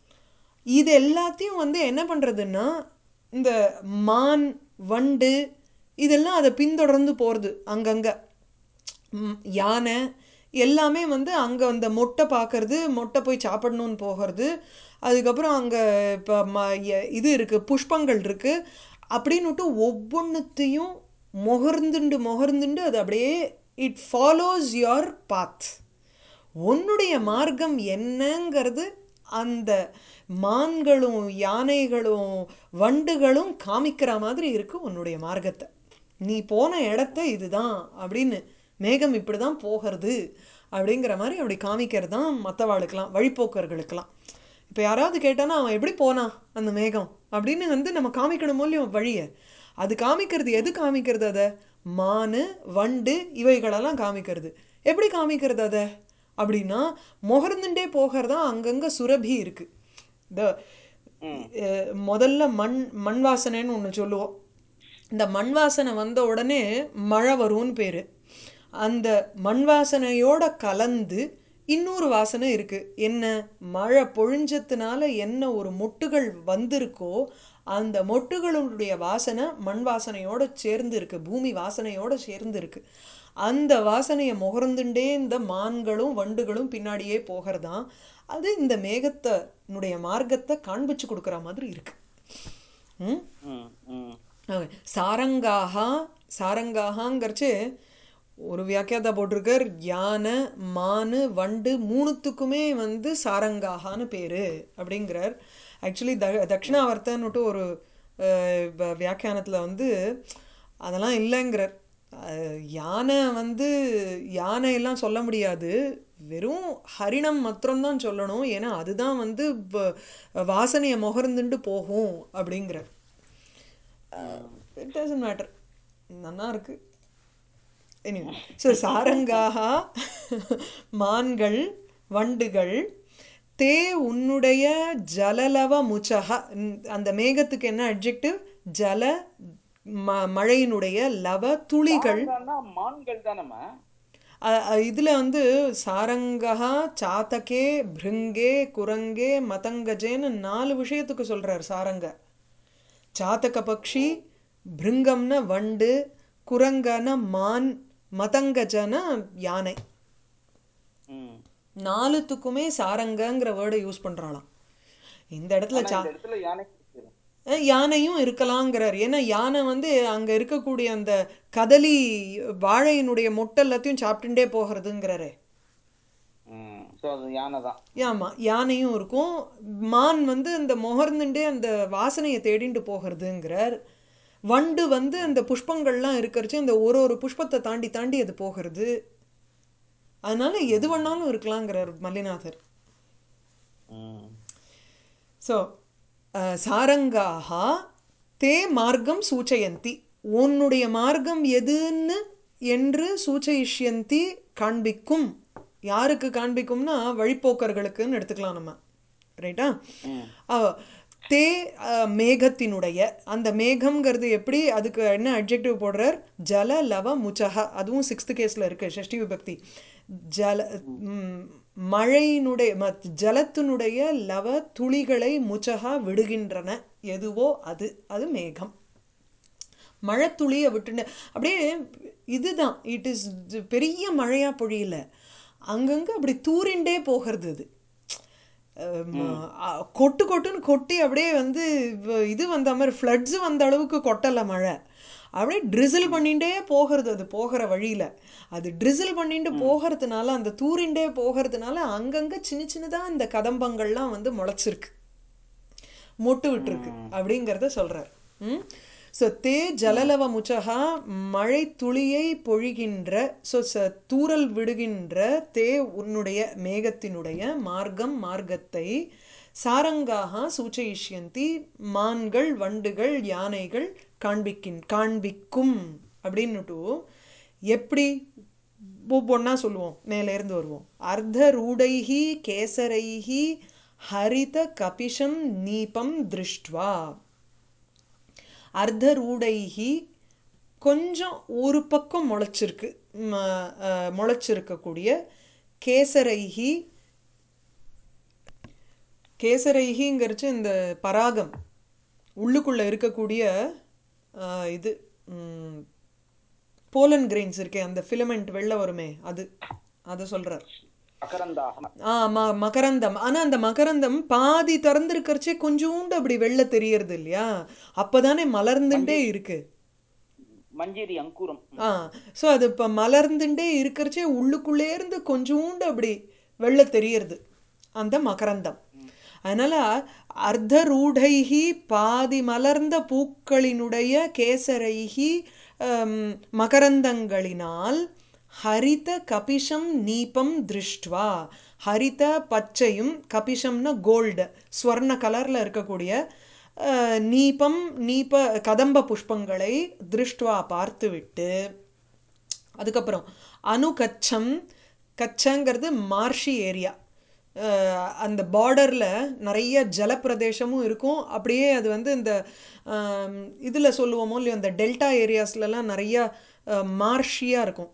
[SPEAKER 1] இது எல்லாத்தையும் வந்து என்ன பண்ணுறதுன்னா இந்த மான் வண்டு இதெல்லாம் அதை பின்தொடர்ந்து போகிறது அங்கங்கே ம், யானை எல்லாமே வந்து அங்கே அந்த மொட்டை பார்க்கறது மொட்டை போய் சாப்பிடணும்னு போகிறது அதுக்கப்புறம் அங்கே இப்போ ம எ- இது இருக்குது புஷ்பங்கள் இருக்குது அப்படின்னுட்டு ஒவ்வொன்றுத்தையும் முகர்ந்துண்டு முகர்ந்துண்டு அது அப்படியே இட் ஃபாலோஸ் யுவர் பாத் உன்னுடைய மார்க்கம் என்னங்கிறது அந்த மான்களும் யானைகளும் வண்டுகளும் காமிக்கிற மாதிரி இருக்கு உன்னுடைய மார்க்கத்தை நீ போன இடத்த இதுதான் அப்படின்னு மேகம் இப்படி தான் போகிறது அப்படிங்கிற மாதிரி அப்படி காமிக்கிறது தான் மற்றவாளுக்கெல்லாம் வழிப்போக்கர்களுக்கெல்லாம் இப்போ யாராவது கேட்டானா அவன் எப்படி போனான் அந்த மேகம் அப்படின்னு வந்து நம்ம காமிக்கணும் இல்லையோ வழியை அது காமிக்கிறது எது காமிக்கிறது அதை மானு வண்டு இவைகளெல்லாம் காமிக்கிறது எப்படி காமிக்கிறது அதை அப்படின்னா முகர்ந்துட்டே போகிறதா அங்கங்கே சுரபி இருக்குது இந்த அஹ், முதல்ல மண் மண் வாசனைன்னு ஒன்று சொல்லுவோம் இந்த மண் வாசனை வந்த உடனே மழை வரும்னு பேர் அந்த மண் வாசனையோட கலந்து இன்னொரு வாசனை இருக்கு என்ன மழை பொழிஞ்சதுனால என்ன ஒரு மொட்டுகள் வந்திருக்கோ அந்த மொட்டுகளுடைய வாசனை மண் வாசனையோட சேர்ந்து இருக்கு பூமி வாசனையோட சேர்ந்து இருக்கு அந்த வாசனையை முகர்ந்துண்டே இந்த மான்களும் வண்டுகளும் பின்னாடியே போகிறதாம் அது இந்த மேகத்தினுடைய மார்க்கத்தை காண்பிச்சு கொடுக்குற மாதிரி இருக்கு ம்
[SPEAKER 2] ம், ம்.
[SPEAKER 1] ஓகே சாரங்காகா சாரங்காகாங்கிறச்சு ஒரு வியாக்கியாதா போட்டிருக்கார் யானை மானு வண்டு மூணுத்துக்குமே வந்து சாரங்காகான்னு பேர் அப்படிங்கிறார் ஆக்சுவலி த தட்சிணாவர்த்தன்னுட்டு ஒரு வியாக்கியானத்தில் வந்து அதெல்லாம் இல்லைங்கிறார் அஹ், யானை வந்து யானையெல்லாம் சொல்ல முடியாது வெறும் ஹரிணம் மாத்திரம்தான் சொல்லணும் ஏன்னா அதுதான் வந்து வ- வாசனையை முகர்ந்துண்டு போகும் அப்படிங்கிறார் இட் டசன்ட் மேட்டர் நல்லா இருக்கு எனிவே ஸோ சாரங்காக மான்கள் வண்டுகள் தே உன்னுடைய ஜலலவ முச்சக அந்த மேகத்துக்கு என்ன அட்ஜெக்டிவ் ஜல ம மழையினுடைய லவ துளிகள்
[SPEAKER 2] சாரங்கான்னா மான்கள் தானம்மா
[SPEAKER 1] அ- அ- இதுல வந்து சாரங்கா சாத்தகே பிருங்கே குரங்கே மதங்கஜேன்னு நாலு விஷயத்துக்கு சொல்றார் சாரங்க சாத்தக பக்ஷி பிருங்கம்னா வண்டு குரங்கன மான் மதங்கஜன யானை
[SPEAKER 2] ம்.
[SPEAKER 1] நாலுத்துக்குமே சாரங்கங்கிற வேர்டை யூஸ் பண்றாளாம் இந்த இடத்துல
[SPEAKER 2] ஆனா
[SPEAKER 1] சா
[SPEAKER 2] இந்த இடத்துல யானை இருக்குது.
[SPEAKER 1] அஹ் யானையும் இருக்கலாங்கிறார் ஏன்னா யானை வந்து அங்க இருக்கக்கூடிய அந்த கதலி வாழையினுடைய மொட்டை எல்லாத்தையும் சாப்பிட்டுட்டே போகிறதுங்கிறாரே
[SPEAKER 2] ம். ஸோ அது யானை தான்
[SPEAKER 1] ஆமா யானையும் இருக்கும் மான் வந்து அந்த முகர்ந்துட்டே அந்த வாசனையை தேடிண்டு போகிறதுங்கிறார் வண்டு வந்து அந்த புஷ்பங்கள்லாம் இருக்கிறச்சு அந்த ஒரு ஒரு புஷ்பத்தை தாண்டி தாண்டி அது போகிறது அதனால எது வேணாலும் இருக்கலாங்கிறார் மல்லிநாதர்
[SPEAKER 2] ம்.
[SPEAKER 1] ஸோ சாரங்காக தே மார்க்கம் சூச்சயந்தி உன்னுடைய மார்க்கம் எதுன்னு என்று சூச்சயிஷ்யந்தி காண்பிக்கும் யாருக்கு காண்பிக்கும்னா வழிப்போக்கர்களுக்குன்னு எடுத்துக்கலாம் நம்ம ரைட்டா
[SPEAKER 2] ம்.
[SPEAKER 1] அவ தே அஹ், மேகத்தினுடைய அந்த மேகம்ங்கிறது எப்படி அதுக்கு என்ன அட்ஜெக்டிவ் போடுறார் ஜல லவ முச்சக அதுவும் சிக்ஸ்த் கேஸ்ல இருக்கு ஷஷ்டி விபக்தி ஜல ம், மழையினுடைய ம- ஜலத்தினுடைய லவ துளிகளை முச்சகா விடுகின்றன எதுவோ அது அது மேகம் மழைத்துளியை விட்டுன்னு அப்படியே இதுதான் இட் இஸ் பெரிய மழையா பொழியல அங்கங்க அப்படி தூரிண்டே போகிறது இது அஹ் அ- கொட்டு கொட்டுன்னு கொட்டி அப்படியே வந்து வ- இது வந்த மாதிரி ஃப்ளட்ஸ் வந்த அளவுக்கு கொட்டலை மழை அப்படியே ட்ரிசில் பண்ணிட்டே போகிறது அது போகிற வழியில அது ட்ரிசில் பண்ணிட்டு போகிறதுனால அந்த தூரிண்டே போகிறதுனால அங்கங்க சின்ன சின்னதா இந்த கதம்பங்கள்லாம் வந்து முளைச்சிருக்கு மொட்டு விட்டுருக்கு அப்படிங்கிறத சொல்றார் ம் ஸோ தே ஜலலவ முச்சகா மழை துளியை பொழிகின்ற ஸோ ச தூறல் விடுகின்ற தே உன்னுடைய மேகத்தினுடைய மார்க்கம் மார்க்கத்தை சாரங்காக சூச்சயிஷ்யந்தி மான்கள் வண்டுகள் யானைகள் காண்பிக்கின் காண்பிக்கும் அப்படின்னுட்டு எப்படி ஒவ்வொன்றா சொல்லுவோம் மேலேருந்து வருவோம் அர்த்த ரூடைஹி கேசரைஹி ஹரித கபிஷம் நீபம் திருஷ்டுவா அர்த்த ரூடைஹி கொஞ்சம் ஒரு பக்கம் முளைச்சிருக்கு ம, அஹ், முளைச்சிருக்கக்கூடிய கேசரைஹி கேசரைஹிங்கிறச்சு இந்த பராகம் உள்ளுக்குள்ள இருக்கக்கூடிய அஹ், இது போலன் கிரெயின்ஸ் இருக்கே அந்த ஃபிலமெண்ட் வெளில வருமே அது அதை சொல்றார்
[SPEAKER 2] அகரந்தாக
[SPEAKER 1] ஆ ம மகரந்தம் ஆனா அந்த மகரந்தம் பாதி திறந்திருக்கிறச்சே கொஞ்சோண்டு அப்படி வெளில தெரியறது இல்லையா அப்பதானே மலர்ந்துட்டே இருக்கு
[SPEAKER 2] மஞ்சரி அங்குரம்
[SPEAKER 1] ஆ ஸோ அது இப்போ மலர்ந்துட்டே இருக்கிறச்சே உள்ளுக்குள்ளே இருந்து கொஞ்சோண்டு அப்படி வெளில தெரியறது அந்த மகரந்தம் அதனால அர்த்த ரூடைஹி பாதி மலர்ந்த பூக்களினுடைய கேசரைஹி ஹம், மகரந்தங்களினால் ஹரித கபிஷம் நீபம் திருஷ்டுவா ஹரித பச்சையும் கபிஷம்னா கோல்டு ஸ்வர்ண கலர்ல இருக்கக்கூடிய அஹ், நீபம் நீப கதம்ப புஷ்பங்களை திருஷ்டுவா பார்த்துவிட்டு அதுக்கப்புறம் அணுகச்சம் கச்சங்கிறது மார்ஷி ஏரியா அந்த பார்டரில் நிறைய ஜலப்பிரதேசமும் இருக்கும் அப்படியே அது வந்து இந்த இதில் சொல்லுவோமோ இல்லையோ இந்த டெல்டா ஏரியாஸ்லலாம் நிறைய மார்ஷியாக இருக்கும்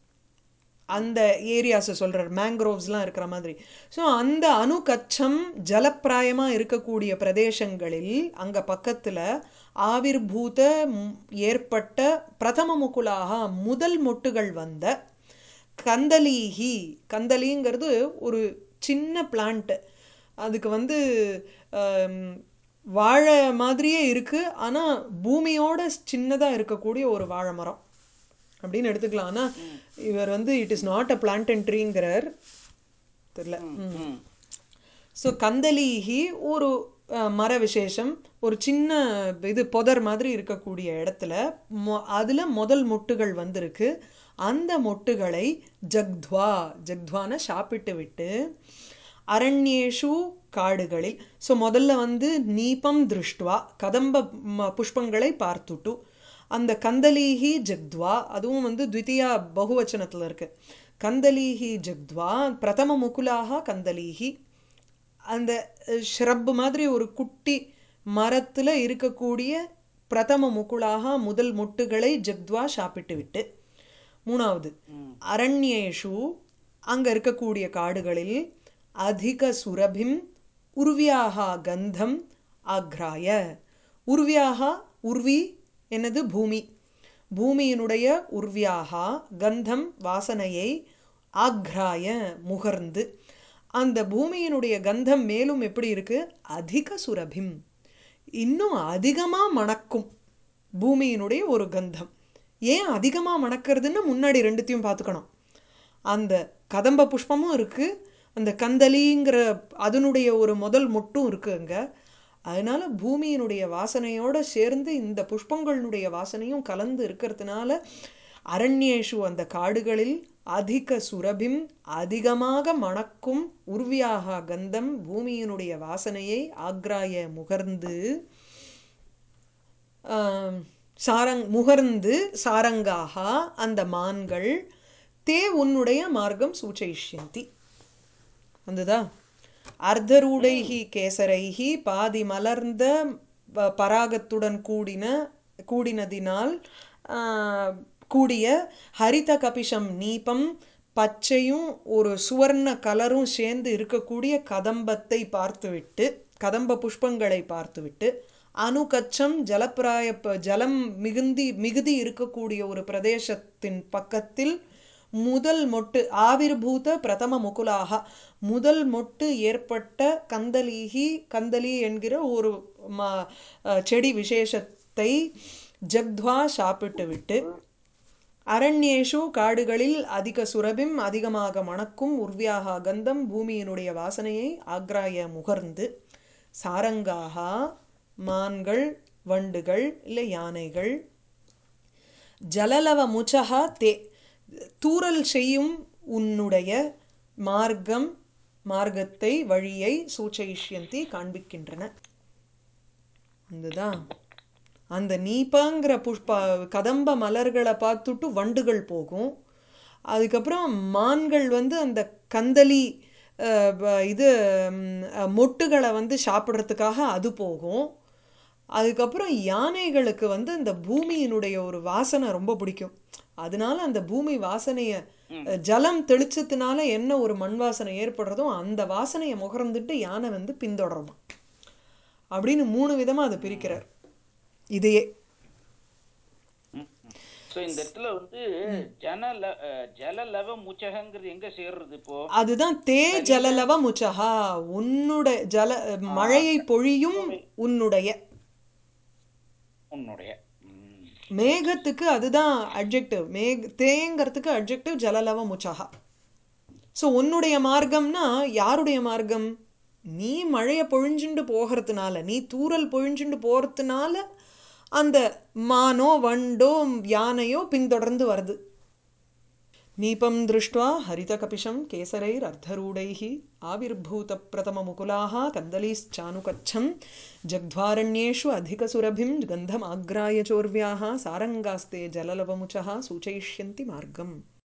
[SPEAKER 1] அந்த ஏரியாஸை சொல்கிறார் மேங்க்ரோவ்ஸ்லாம் இருக்கிற மாதிரி ஸோ அந்த அணுகச்சம் ஜலப்பிராயமாக இருக்கக்கூடிய பிரதேசங்களில் அங்கே பக்கத்தில் ஆவிர்பூத ம், ஏற்பட்ட பிரதம முகுலாக முதல் மொட்டுகள் வந்த கந்தலீஹி கந்தலிங்கிறது ஒரு சின்ன பிளான்ட் அதுக்கு வந்து ஆம், வாழை மாதிரியே இருக்கு ஆனால் பூமியோட சின்னதாக இருக்கக்கூடிய ஒரு வாழை மரம் அப்படின்னு எடுத்துக்கலாம் ஆனால் இவர் வந்து it is not a plant and ட்ரீங்கிறார் தெரியல
[SPEAKER 2] ம்
[SPEAKER 1] ஸோ கந்தலீஹி ஒரு அஹ், மர விசேஷம் ஒரு சின்ன இது புதர் மாதிரி இருக்கக்கூடிய இடத்துல மொ அதில் முதல் மொட்டுகள் வந்திருக்கு அந்த மொட்டுகளை ஜக்த்வா ஜக்த்வான சாப்பிட்டு விட்டு அரண்யேஷு காடுகளில் ஸோ முதல்ல வந்து நீபம் திருஷ்டுவா கதம்ப ம- புஷ்பங்களை பார்த்துட்டு அந்த கந்தலீஹி ஜக்த்வா அதுவும் வந்து த்விதியா பகுவச்சனத்தில் இருக்கு கந்தலீஹி ஜக்த்வா பிரதம முகுலாக கந்தலீஹி அந்த ஷ்ரப் மாதிரி ஒரு குட்டி மரத்துல இருக்கக்கூடிய பிரதம முகுலாக முதல் மொட்டுகளை ஜக்த்வா சாப்பிட்டு விட்டு மூணாவது அரண்யேஷு அங்க இருக்கக்கூடிய காடுகளில் அதிக சுரபிம் உர்வியாக கந்தம் ஆக்ராய உர்வியாக உர்வி என்னது பூமி பூமியினுடைய உர்வியாக கந்தம் வாசனையை ஆக்ராய முகர்ந்து அந்த பூமியினுடைய கந்தம் மேலும் எப்படி இருக்கு அதிக சுரபிம் இன்னும் அதிகமா மணக்கும் பூமியினுடைய ஒரு கந்தம் ஏன் அதிகமா மணக்கிறதுன்னு முன்னாடி ரெண்டுத்தையும் பார்த்துக்கணும் அந்த கதம்ப புஷ்பமும் இருக்கு அந்த கந்தலிங்கிற அதனுடைய ஒரு முதல் மொட்டும் இருக்கு அங்க அதனால பூமியினுடைய வாசனையோட சேர்ந்து இந்த புஷ்பங்களுடைய வாசனையும் கலந்து இருக்கிறதுனால அரண்யேஷு அந்த காடுகளில் அதிக சுரபிம் அதிகமாக மணக்கும் உர்வியாக கந்தம் பூமியினுடைய வாசனையை ஆக்ராய முகர்ந்து ஆம், சாரங் முகர்ந்து சாரங்காக அந்த மான்கள் தே உன்னுடைய மார்க்கம் சூச்சயிஷ்யந்தி வந்துதா அர்த்தரூடைஹி கேசரைஹி பாதி மலர்ந்த ப- பராகத்துடன் கூடின கூடினதினால் ஆ, கூடிய ஹரித கபிஷம் நீபம் பச்சையும் ஒரு சுவர்ண கலரும் சேர்ந்து இருக்கக்கூடிய கதம்பத்தை பார்த்துவிட்டு கதம்ப புஷ்பங்களை பார்த்துவிட்டு அணுகச்சம் ஜலப்பிராய ப- ஜலம் மிகுந்தி மிகுதி இருக்கக்கூடிய ஒரு பிரதேசத்தின் பக்கத்தில் முதல் மொட்டு ஆவிர்பூத பிரதம முகுலாக முதல் மொட்டு ஏற்பட்ட கந்தலீகி கந்தலி என்கிற ஒரு ம- அஹ் செடி விசேஷத்தை ஜக்த்வா சாப்பிட்டு விட்டு அரண்யேஷு காடுகளில் அதிக சுரபிம் அதிகமாக மணக்கும் உர்வியாக கந்தம் பூமியினுடைய வாசனையை ஆக்ராய முகர்ந்து சாரங்காக மான்கள் வண்டுகள் இல்லை யானைகள் ஜலலவ முச்சகா தே தூறல் செய்யும் உன்னுடைய மார்க்கம் மார்க்கத்தை வழியை சூச்சயிஷ்யந்தி காண்பிக்கின்றன இதுதான் அந்த நீப்பாங்கிற புஷ்ப கதம்ப மலர்களை பார்த்துட்டு வண்டுகள் போகும் அதுக்கப்புறம் மான்கள் வந்து அந்த கந்தலி அஹ், ப- இது ம், அஹ், மொட்டுகளை வந்து சாப்பிட்றதுக்காக அது போகும் அதுக்கப்புறம் யானைகளுக்கு வந்து அந்த பூமியினுடைய ஒரு வாசனை ரொம்ப பிடிக்கும் அதனால அந்த பூமி வாசனையை ஜலம் தெளிச்சதுனால என்ன ஒரு மண் வாசனை ஏற்படுறதோ அந்த வாசனையை முகர்ந்துட்டு யானை வந்து பின்தொடருமா அப்படின்னு மூணு விதமா அதை பிரிக்கிறார் இதையே
[SPEAKER 2] சோ இந்த இடத்துல வந்து ஜன ல- அஹ், ஜல லவ முச்சகங்கிறது எங்க சேர்றது இப்போ
[SPEAKER 1] அதுதான் தே ஜலலவ முச்சகா உன்னுடைய ஜல மழையை பொழியும் உன்னுடைய
[SPEAKER 2] உன்னுடைய ம்.
[SPEAKER 1] மேகத்துக்கு அதுதான் அட்ஜெக்டிவ் மேக் தேங்கிறதுக்கு அட்ஜெக்டிவ் ஜலலவ முச்சகா ஸோ உன்னுடைய மார்க்கம்னா யாருடைய மார்க்கம் நீ மழையை பொழிஞ்சுண்டு போகிறதுனால நீ தூறல் பொழிஞ்சுண்டு போகிறதுனால அந்த மானோ வண்டோ யானையோ பின்தொடர்ந்து வருது நீபம் திருஷ்டுவா ஹரிதகபிஷம் கேசரைரர்த்தரூடைः आविर्भूतप्रथममुकुलाः कन्दलीश्चानुकच्छं जग्ध्वारण्येषु अधिकसुरभिं गन्धमाग्राय चोर्व्याः सारङ्गास्ते जललवमुचः सूचयिष्यन्ति मार्गम्